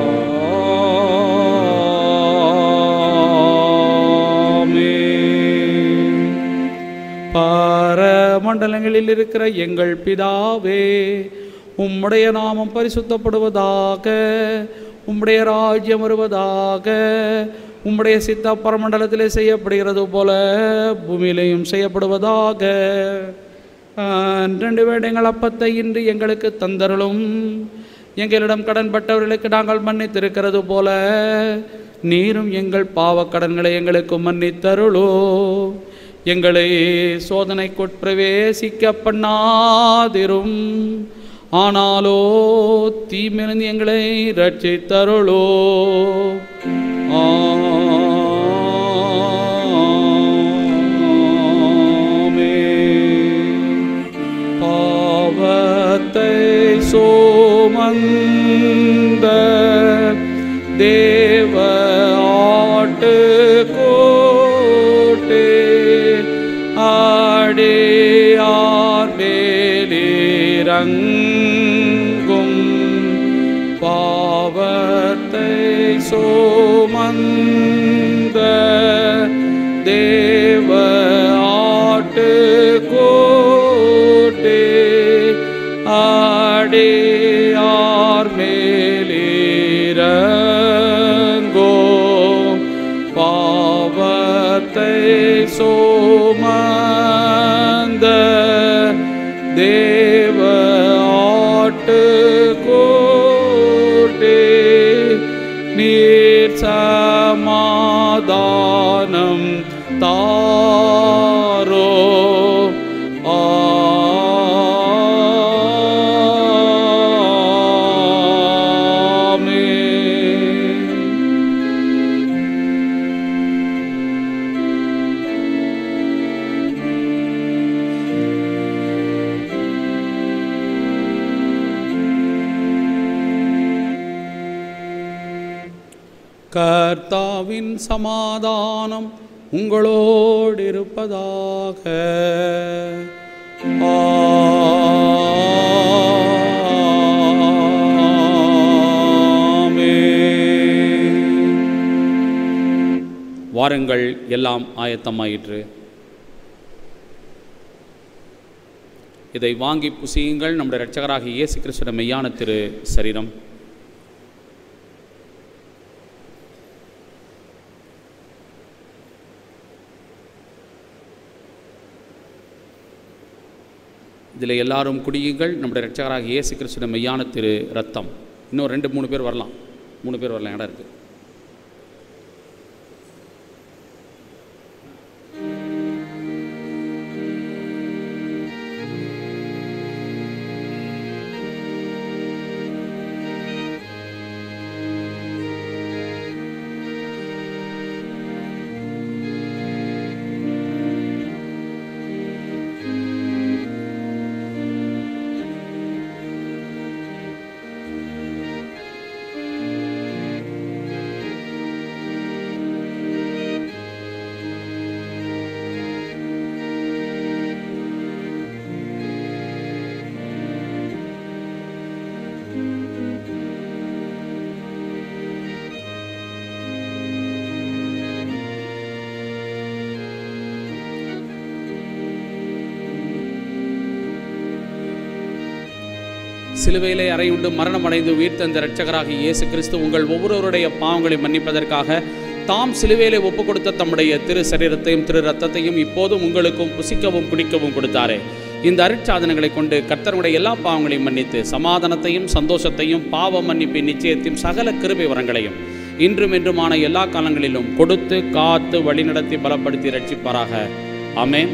ஆமென். பரமண்டலங்களில் இருக்கிற எங்கள் பிதாவே உம்முடைய நாமம் பரிசுத்தப்படுவதாக உம்முடைய ராஜ்யம் வருவதாக உம்முடைய சித்த பரமண்டலத்திலே செய்யப்படுகிறது போல பூமியிலேயும் செய்யப்படுவதாக ரெண்டு வேடங்கள் அப்பத்தை இன்று எங்களுக்கு தந்தருளும் எங்களிடம் கடன்பட்டவர்களுக்கு நாங்கள் மன்னித்திருக்கிறது போல நீரும் எங்கள் பாவக்கடன்களை எங்களுக்கு மன்னித்தருளோ எங்களை சோதனைக்குட்பிரவேசிக்க பண்ணாதிரும் ஆனாலோ தீமிருந்து எங்களை ரட்சித்தருளோ ஆமென். பாவத்தை சோமந்த தேவ ஆட்டு கோட்டே ஆடியார் மேலிறங்கும் பாவத்தை சுமந்த தேவ ஆட்டு கூட்டே ஆடியார் மேலிரங்கோ பாவத்தை சுமந்த தேவ ஆட்டு கூட்டே நீர் சமாதானம் தாரோ ஆமென். கர்த்தாவின் சமாதானம் உங்களோடு இருப்பதாக ஆமென். வாருங்கள் எல்லாம் ஆயத்தமாயிற்று இதை வாங்கி புசியுங்கள் நம்முடைய இரட்சகராகிய இயேசு கிறிஸ்துவின் மெய்யான திரு சரீரம் இதில் எல்லாரும் குடியுங்கள் நம்முடைய இரட்சகராகிய இயேசு கிறிஸ்துவின் மெய்யான திரு ரத்தம் இன்னும் ரெண்டு மூணு பேர் வரலாம் மூணு பேர் வரலாம் இடம் இருக்குது சிலுவையிலே அறையுண்டு மரணம் அடைந்து உயிர்த்தெழுந்த இரட்சகராகிய இயேசு கிறிஸ்து உங்கள் ஒவ்வொருவருடைய பாவங்களை மன்னிப்பதற்காக தாம் சிலுவையிலே ஒப்பு கொடுத்த தம்முடைய திரு சரீரத்தையும் திரு ரத்தத்தையும் இப்போதும் உங்களுக்கும் புசிக்கவும் குடிக்கவும் கொடுத்தாரே இந்த அருட்சாதனங்களை கொண்டு கர்த்தருடைய எல்லா பாவங்களையும் மன்னித்து சமாதானத்தையும் சந்தோஷத்தையும் பாவ மன்னிப்பின் நிச்சயத்தையும் சகல கிருபை வரங்களையும் இன்றும் என்றுமான எல்லா காலங்களிலும் கொடுத்து காத்து வழிநடத்தி பலப்படுத்தி ரட்சிப்பாராக ஆமென்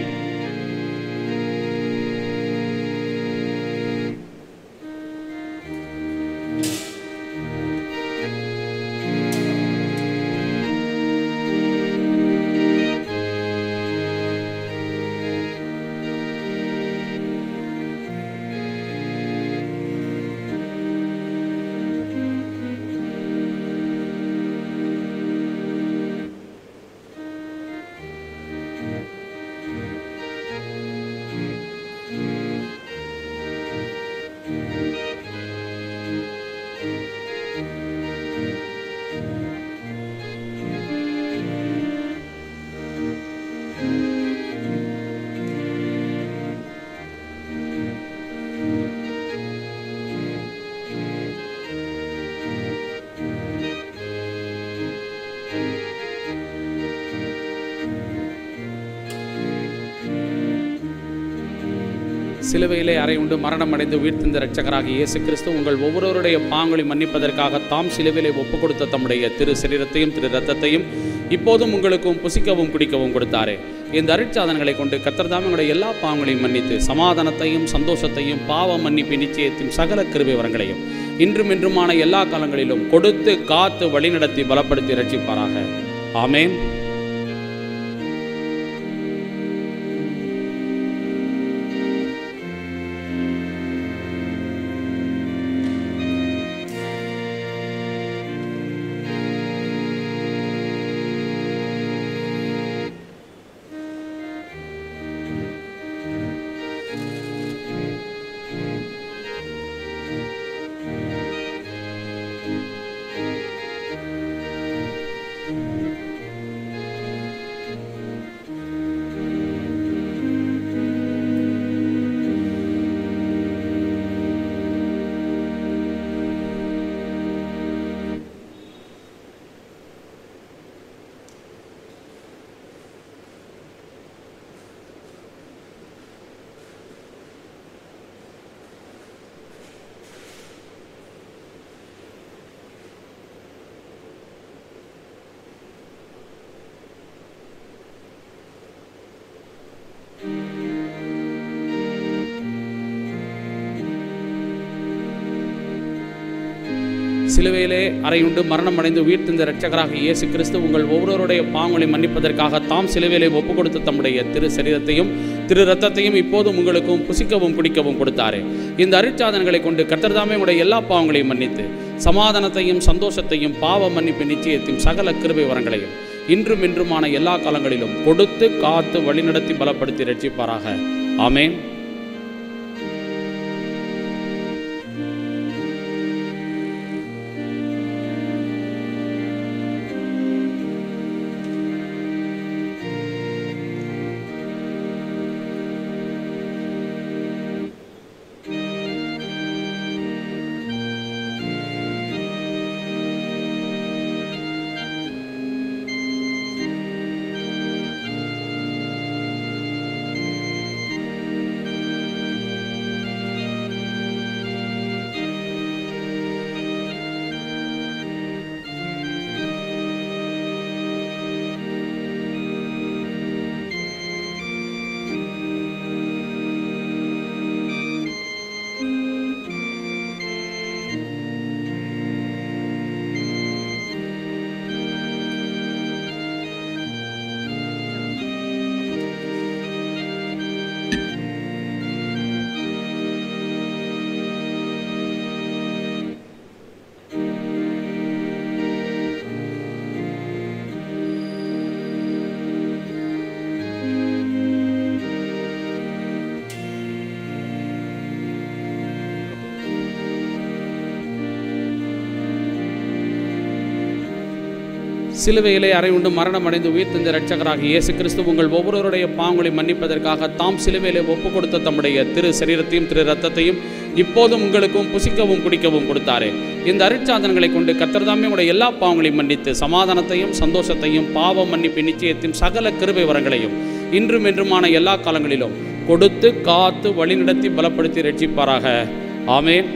சிலுவையிலே அறை உண்டு மரணம் அடைந்து உயிர்த்தெழுந்த இரட்சகராகிய இயேசு கிறிஸ்து உங்கள் ஒவ்வொருவருடைய பாங்களை மன்னிப்பதற்காக தாம் சிலுவையிலே ஒப்பு கொடுத்த தம்முடைய திரு சரீரத்தையும் திரு ரத்தத்தையும் இப்போதும் உங்களுக்கும் புசிக்கவும் குடிக்கவும் கொடுத்தாரே இந்த அருட்சாதனங்களை கொண்டு கர்த்தர்தாம் உங்களுடைய எல்லா பாவங்களையும் மன்னித்து சமாதானத்தையும் சந்தோஷத்தையும் பாவ மன்னிப்பு நிச்சயத்தையும் சகல கிருபை வரங்களையும் இன்றும் இன்றுமான எல்லா காலங்களிலும் கொடுத்து காத்து வழிநடத்தி பலப்படுத்தி ரட்சிப்பாராக ஆமென் சிலுவையிலே அறையுண்டு மரணம் அடைந்து உயிர்த்தெழுந்த இரட்சகராக இயேசு கிறிஸ்து உங்கள் ஒவ்வொருவருடைய பாவங்களை மன்னிப்பதற்காக தாம் சிலுவையிலே ஒப்பு கொடுத்த தம்முடைய திரு சரீரத்தையும் திரு ரத்தத்தையும் இப்போதும் உங்களுக்கும் புசிக்கவும் குடிக்கவும் கொடுத்தாரே இந்த அருட்சாதனங்களை கொண்டு கர்த்தர்தாமே உடைய எல்லா பாவங்களையும் மன்னித்து சமாதானத்தையும் சந்தோஷத்தையும் பாவ மன்னிப்பு நிச்சயத்தையும் சகல கிருபை வரங்களையும் இன்றும் இன்றுமான எல்லா காலங்களிலும் கொடுத்து காத்து வழிநடத்தி பலப்படுத்தி ரட்சிப்பாராக ஆமென் சிலுவையிலே அறை உண்டு மரணம் அடைந்து உயிர்த்தெழுந்த இரட்சகராக இயேசு கிறிஸ்து உங்கள் ஒவ்வொருவருடைய பாவங்களை மன்னிப்பதற்காக தாம் சிலுவையிலே ஒப்பு கொடுத்த தம்முடைய திரு சரீரத்தையும் திரு ரத்தத்தையும் இப்போதும் உங்களுக்கும் புசிக்கவும் குடிக்கவும் கொடுத்தாரே இந்த அருட்சாதனங்களை கொண்டு கர்த்தர்தாமே உடைய எல்லா பாவங்களையும் மன்னித்து சமாதானத்தையும் சந்தோஷத்தையும் பாவ மன்னிப்பு நிச்சயத்தையும் சகல கிருபை வரங்களையும் இன்றும் என்றுமான எல்லா காலங்களிலும் கொடுத்து காத்து வழிநடத்தி பலப்படுத்தி ரட்சிப்பாராக ஆமென்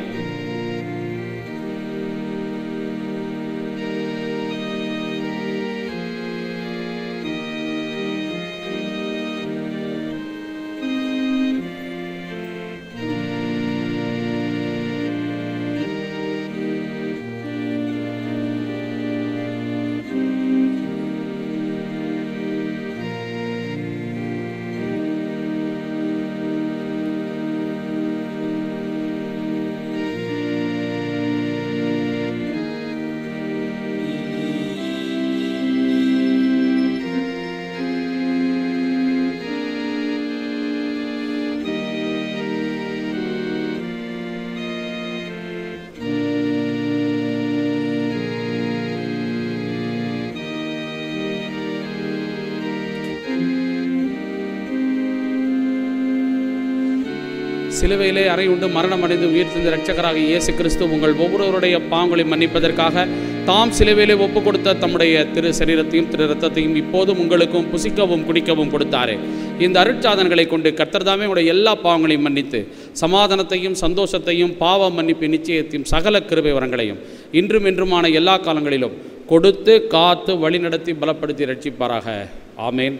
சிலுவையிலே அறை உண்டு மரணம் அடைந்து உயிர்த்தெழுந்த இரட்சகராக இயேசு கிறிஸ்து உங்கள் ஒவ்வொருவருடைய பாவங்களை மன்னிப்பதற்காக தாம் சிலுவையிலே ஒப்பு கொடுத்த தம்முடைய திரு சரீரத்தையும் திரு ரத்தத்தையும் இப்போதும் உங்களுக்கும் புசிக்கவும் குடிக்கவும் கொடுத்தாரே இந்த அருட்சாதனங்களை கொண்டு கர்த்தர்தாமே உடைய எல்லா பாவங்களையும் மன்னித்து சமாதானத்தையும் சந்தோஷத்தையும் பாவ மன்னிப்பு நிச்சயத்தையும் சகல கிருபை வரங்களையும் இன்றும் என்றுமான எல்லா காலங்களிலும் கொடுத்து காத்து வழிநடத்தி பலப்படுத்தி ரட்சிப்பாராக ஆமேன்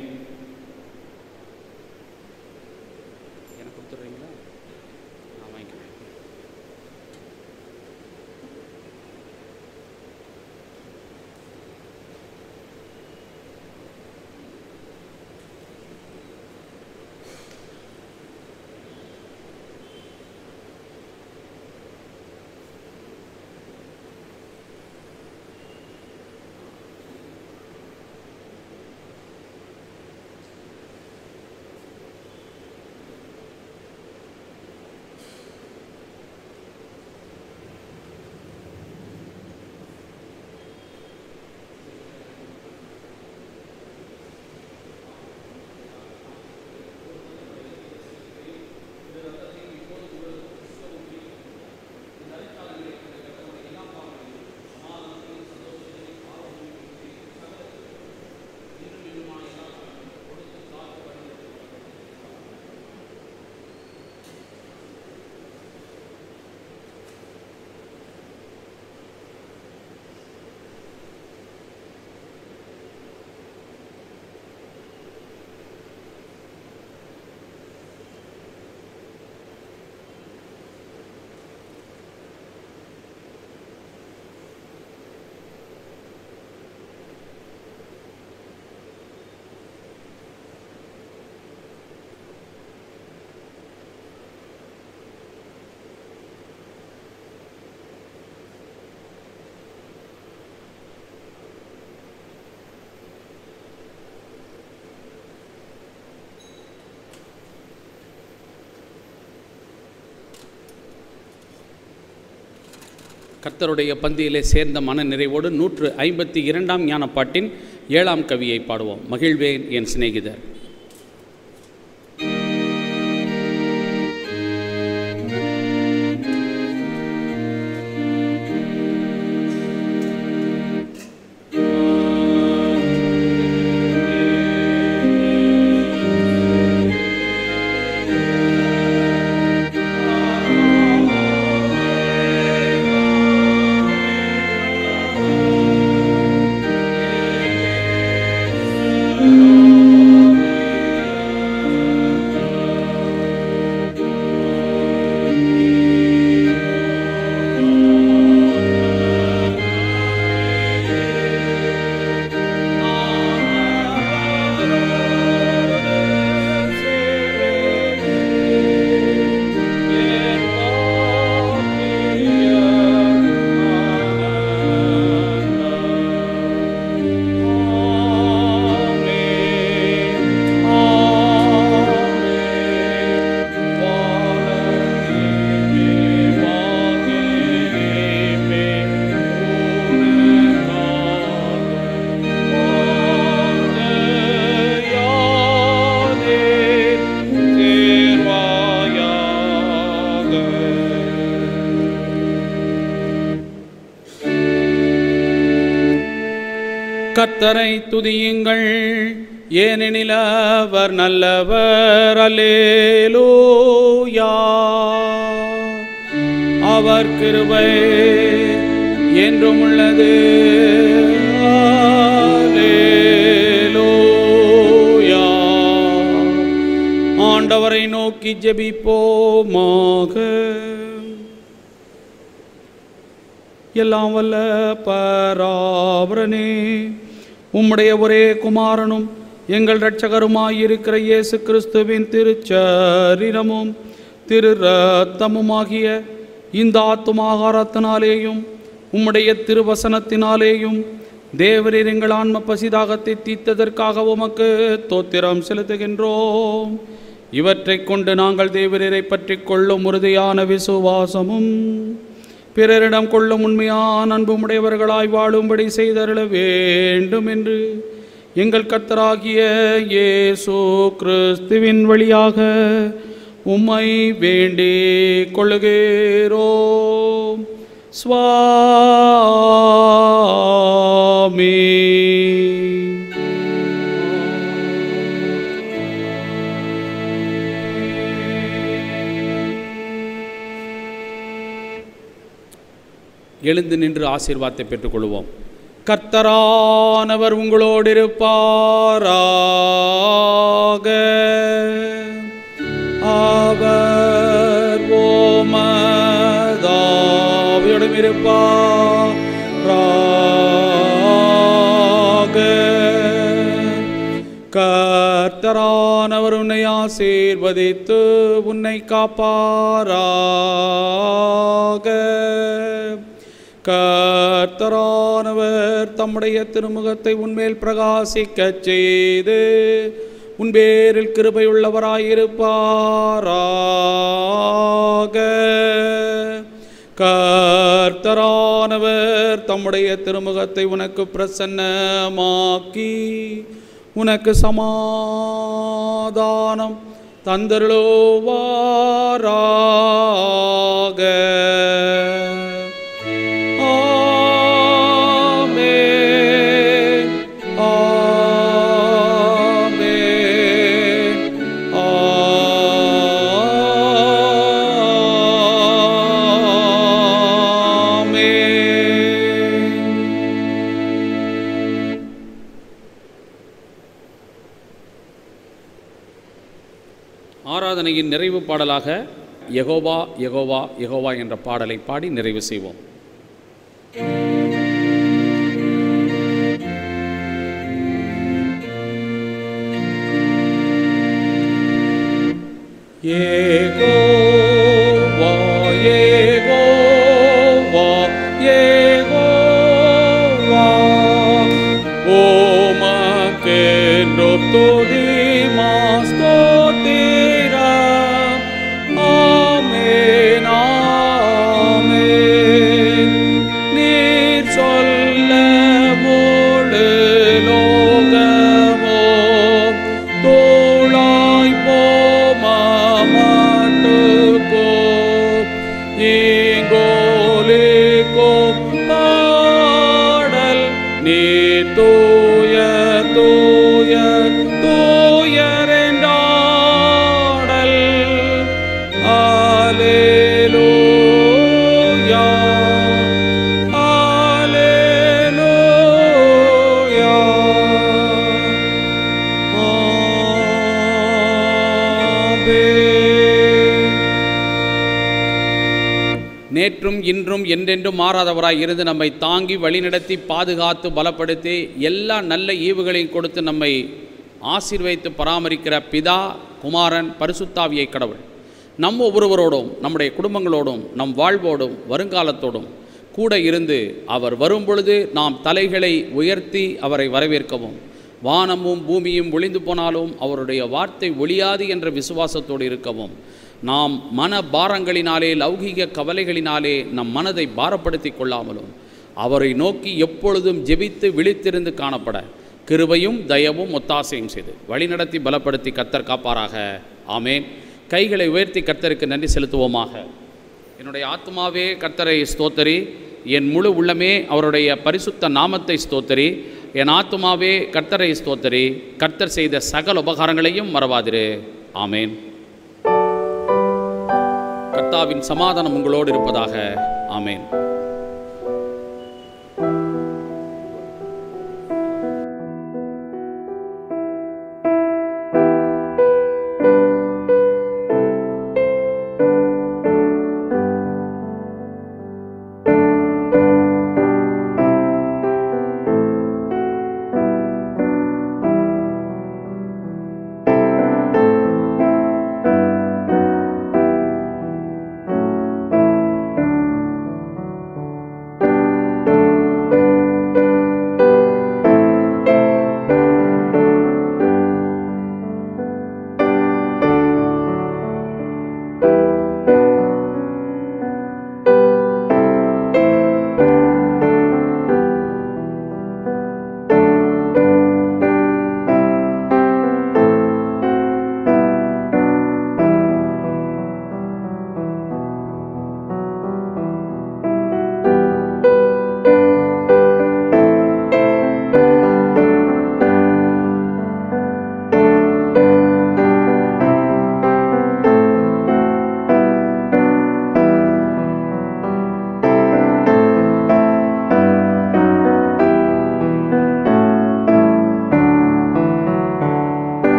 எனக்கு கொடுத்துட்றீங்களா நான் வாங்கிக்கிறேன் கர்த்தருடைய பந்தியிலே சேர்ந்த மன நிறைவோடு நூற்று ஐம்பத்தி இரண்டாம் ஞானப்பாட்டின் ஏழாம் கவியை பாடுவோம் மகிழ்வேன் என் சிநேகிதர் கர்த்தரை துதியுங்கள் ஏனெனில் அவர் நல்லவர் அல்லேலூயா அவர் கிருபை என்றும் உள்ளது அல்லேலூயா ஆண்டவரை நோக்கி ஜெபிப்போமாக எல்லாம் வல்ல பராபரனே உம்முடைய ஒரே குமாரனும் எங்கள் இரட்சகருமாயிருக்கிற இயேசு கிறிஸ்துவின் திருச்சரீரமும் திரு ரத்தமுமாகிய இந்த ஆத்துமாகாரத்தினாலேயும் உம்முடைய திருவசனத்தினாலேயும் தேவரீர் எங்கள் ஆன்ம பசிதாகத்தை தீர்த்ததற்காக உமக்கு தோத்திரம் செலுத்துகின்றோம் இவற்றைக் கொண்டு நாங்கள் தேவரீரை பற்றி கொள்ளும் உறுதியான விசுவாசமும் பிறரிடம் கொள்ளும் உண்மையான அன்புமுடையவர்களாய் வாழும்படி செய்தருள வேண்டும் என்று எங்கள் கர்த்தராகிய இயேசு கிறிஸ்துவின் வழியாக உம்மை வேண்டிக் கொள்ளுகிறோம் சுவாமி எழுந்து நின்று ஆசீர்வாதத்தை பெற்றுக்கொள்வோம் கர்த்தரானவர் உங்களோடு இருப்பாராக அவர் ஓமதாவியோடும் இருப்பாராக கர்த்தரானவர் உன்னை ஆசீர்வதித்து உன்னை காப்பாராக கர்த்தரானவர் தம்முடைய திருமுகத்தை உன்மேல் பிரகாசிக்கச் செய்து உன் பேரில் கிருபையுள்ளவராயிருப்பாராக கர்த்தரானவர் தம்முடைய திருமுகத்தை உனக்கு பிரசன்னமாக்கி உனக்கு சமாதானம் தந்தருளோவாராக ஆமென். ஆமென். ஆமென். ஆராதனையின் நிறைவு பாடலாக யெகோவா யெகோவா யெகோவா என்ற பாடலை பாடி நிறைவு செய்வோம் யெகோவா யெகோவா யெகோவா உமக்கென்று துதி மாஸ்தோத்திரம் ஆமென் ஆமென் நீ தூய தூய தூயர் என்றாடல் ஆலேலூயா ஆலேலூயா ஆமென் நேற்றும் இன்றும் என்றென்றும் மாறாதவராய் இருந்து நம்மை தாங்கி வழிநடத்தி பாதுகாத்து பலப்படுத்தி எல்லா நல்ல ஈவுகளையும் கொடுத்து நம்மை ஆசீர்வதித்து பராமரிக்கிற பிதா குமாரன் பரிசுத்தாவியை கடவுள் நம் ஒவ்வொருவரோடும் நம்முடைய குடும்பங்களோடும் நம் வாழ்வோடும் வருங்காலத்தோடும் கூட இருந்து அவர் வரும்பொழுது நாம் தலைகளை உயர்த்தி அவரை வரவேற்கவும் வானமும் பூமியும் ஒளிந்து போனாலும் அவருடைய வார்த்தை ஒளியாது என்ற விசுவாசத்தோடு இருக்கவும் நாம் மன பாரங்களினாலே லௌகீக கவலைகளினாலே நம் மனதை பாரப்படுத்தி கொள்ளாமலும் அவரை நோக்கி எப்பொழுதும் ஜெபித்து விழித்திருந்து காணப்பட கிருபையும் தயவும் ஒத்தாசையும் செய்து வழிநடத்தி பலப்படுத்தி கத்தர் காப்பாராக ஆமேன் கைகளை உயர்த்தி கர்த்தருக்கு நன்றி செலுத்துவோமாக என்னுடைய ஆத்மாவே கர்த்தரை ஸ்தோத்தரி என் முழு உள்ளமே அவருடைய பரிசுத்த நாமத்தை ஸ்தோத்தரி என் ஆத்மாவே கர்த்தரை ஸ்தோத்தரி கர்த்தர் செய்த சகல உபகாரங்களையும் மறவாதிரு ஆமேன் கர்த்தாவின் சமாதானம் உங்களோடு இருப்பதாக ஆமேன்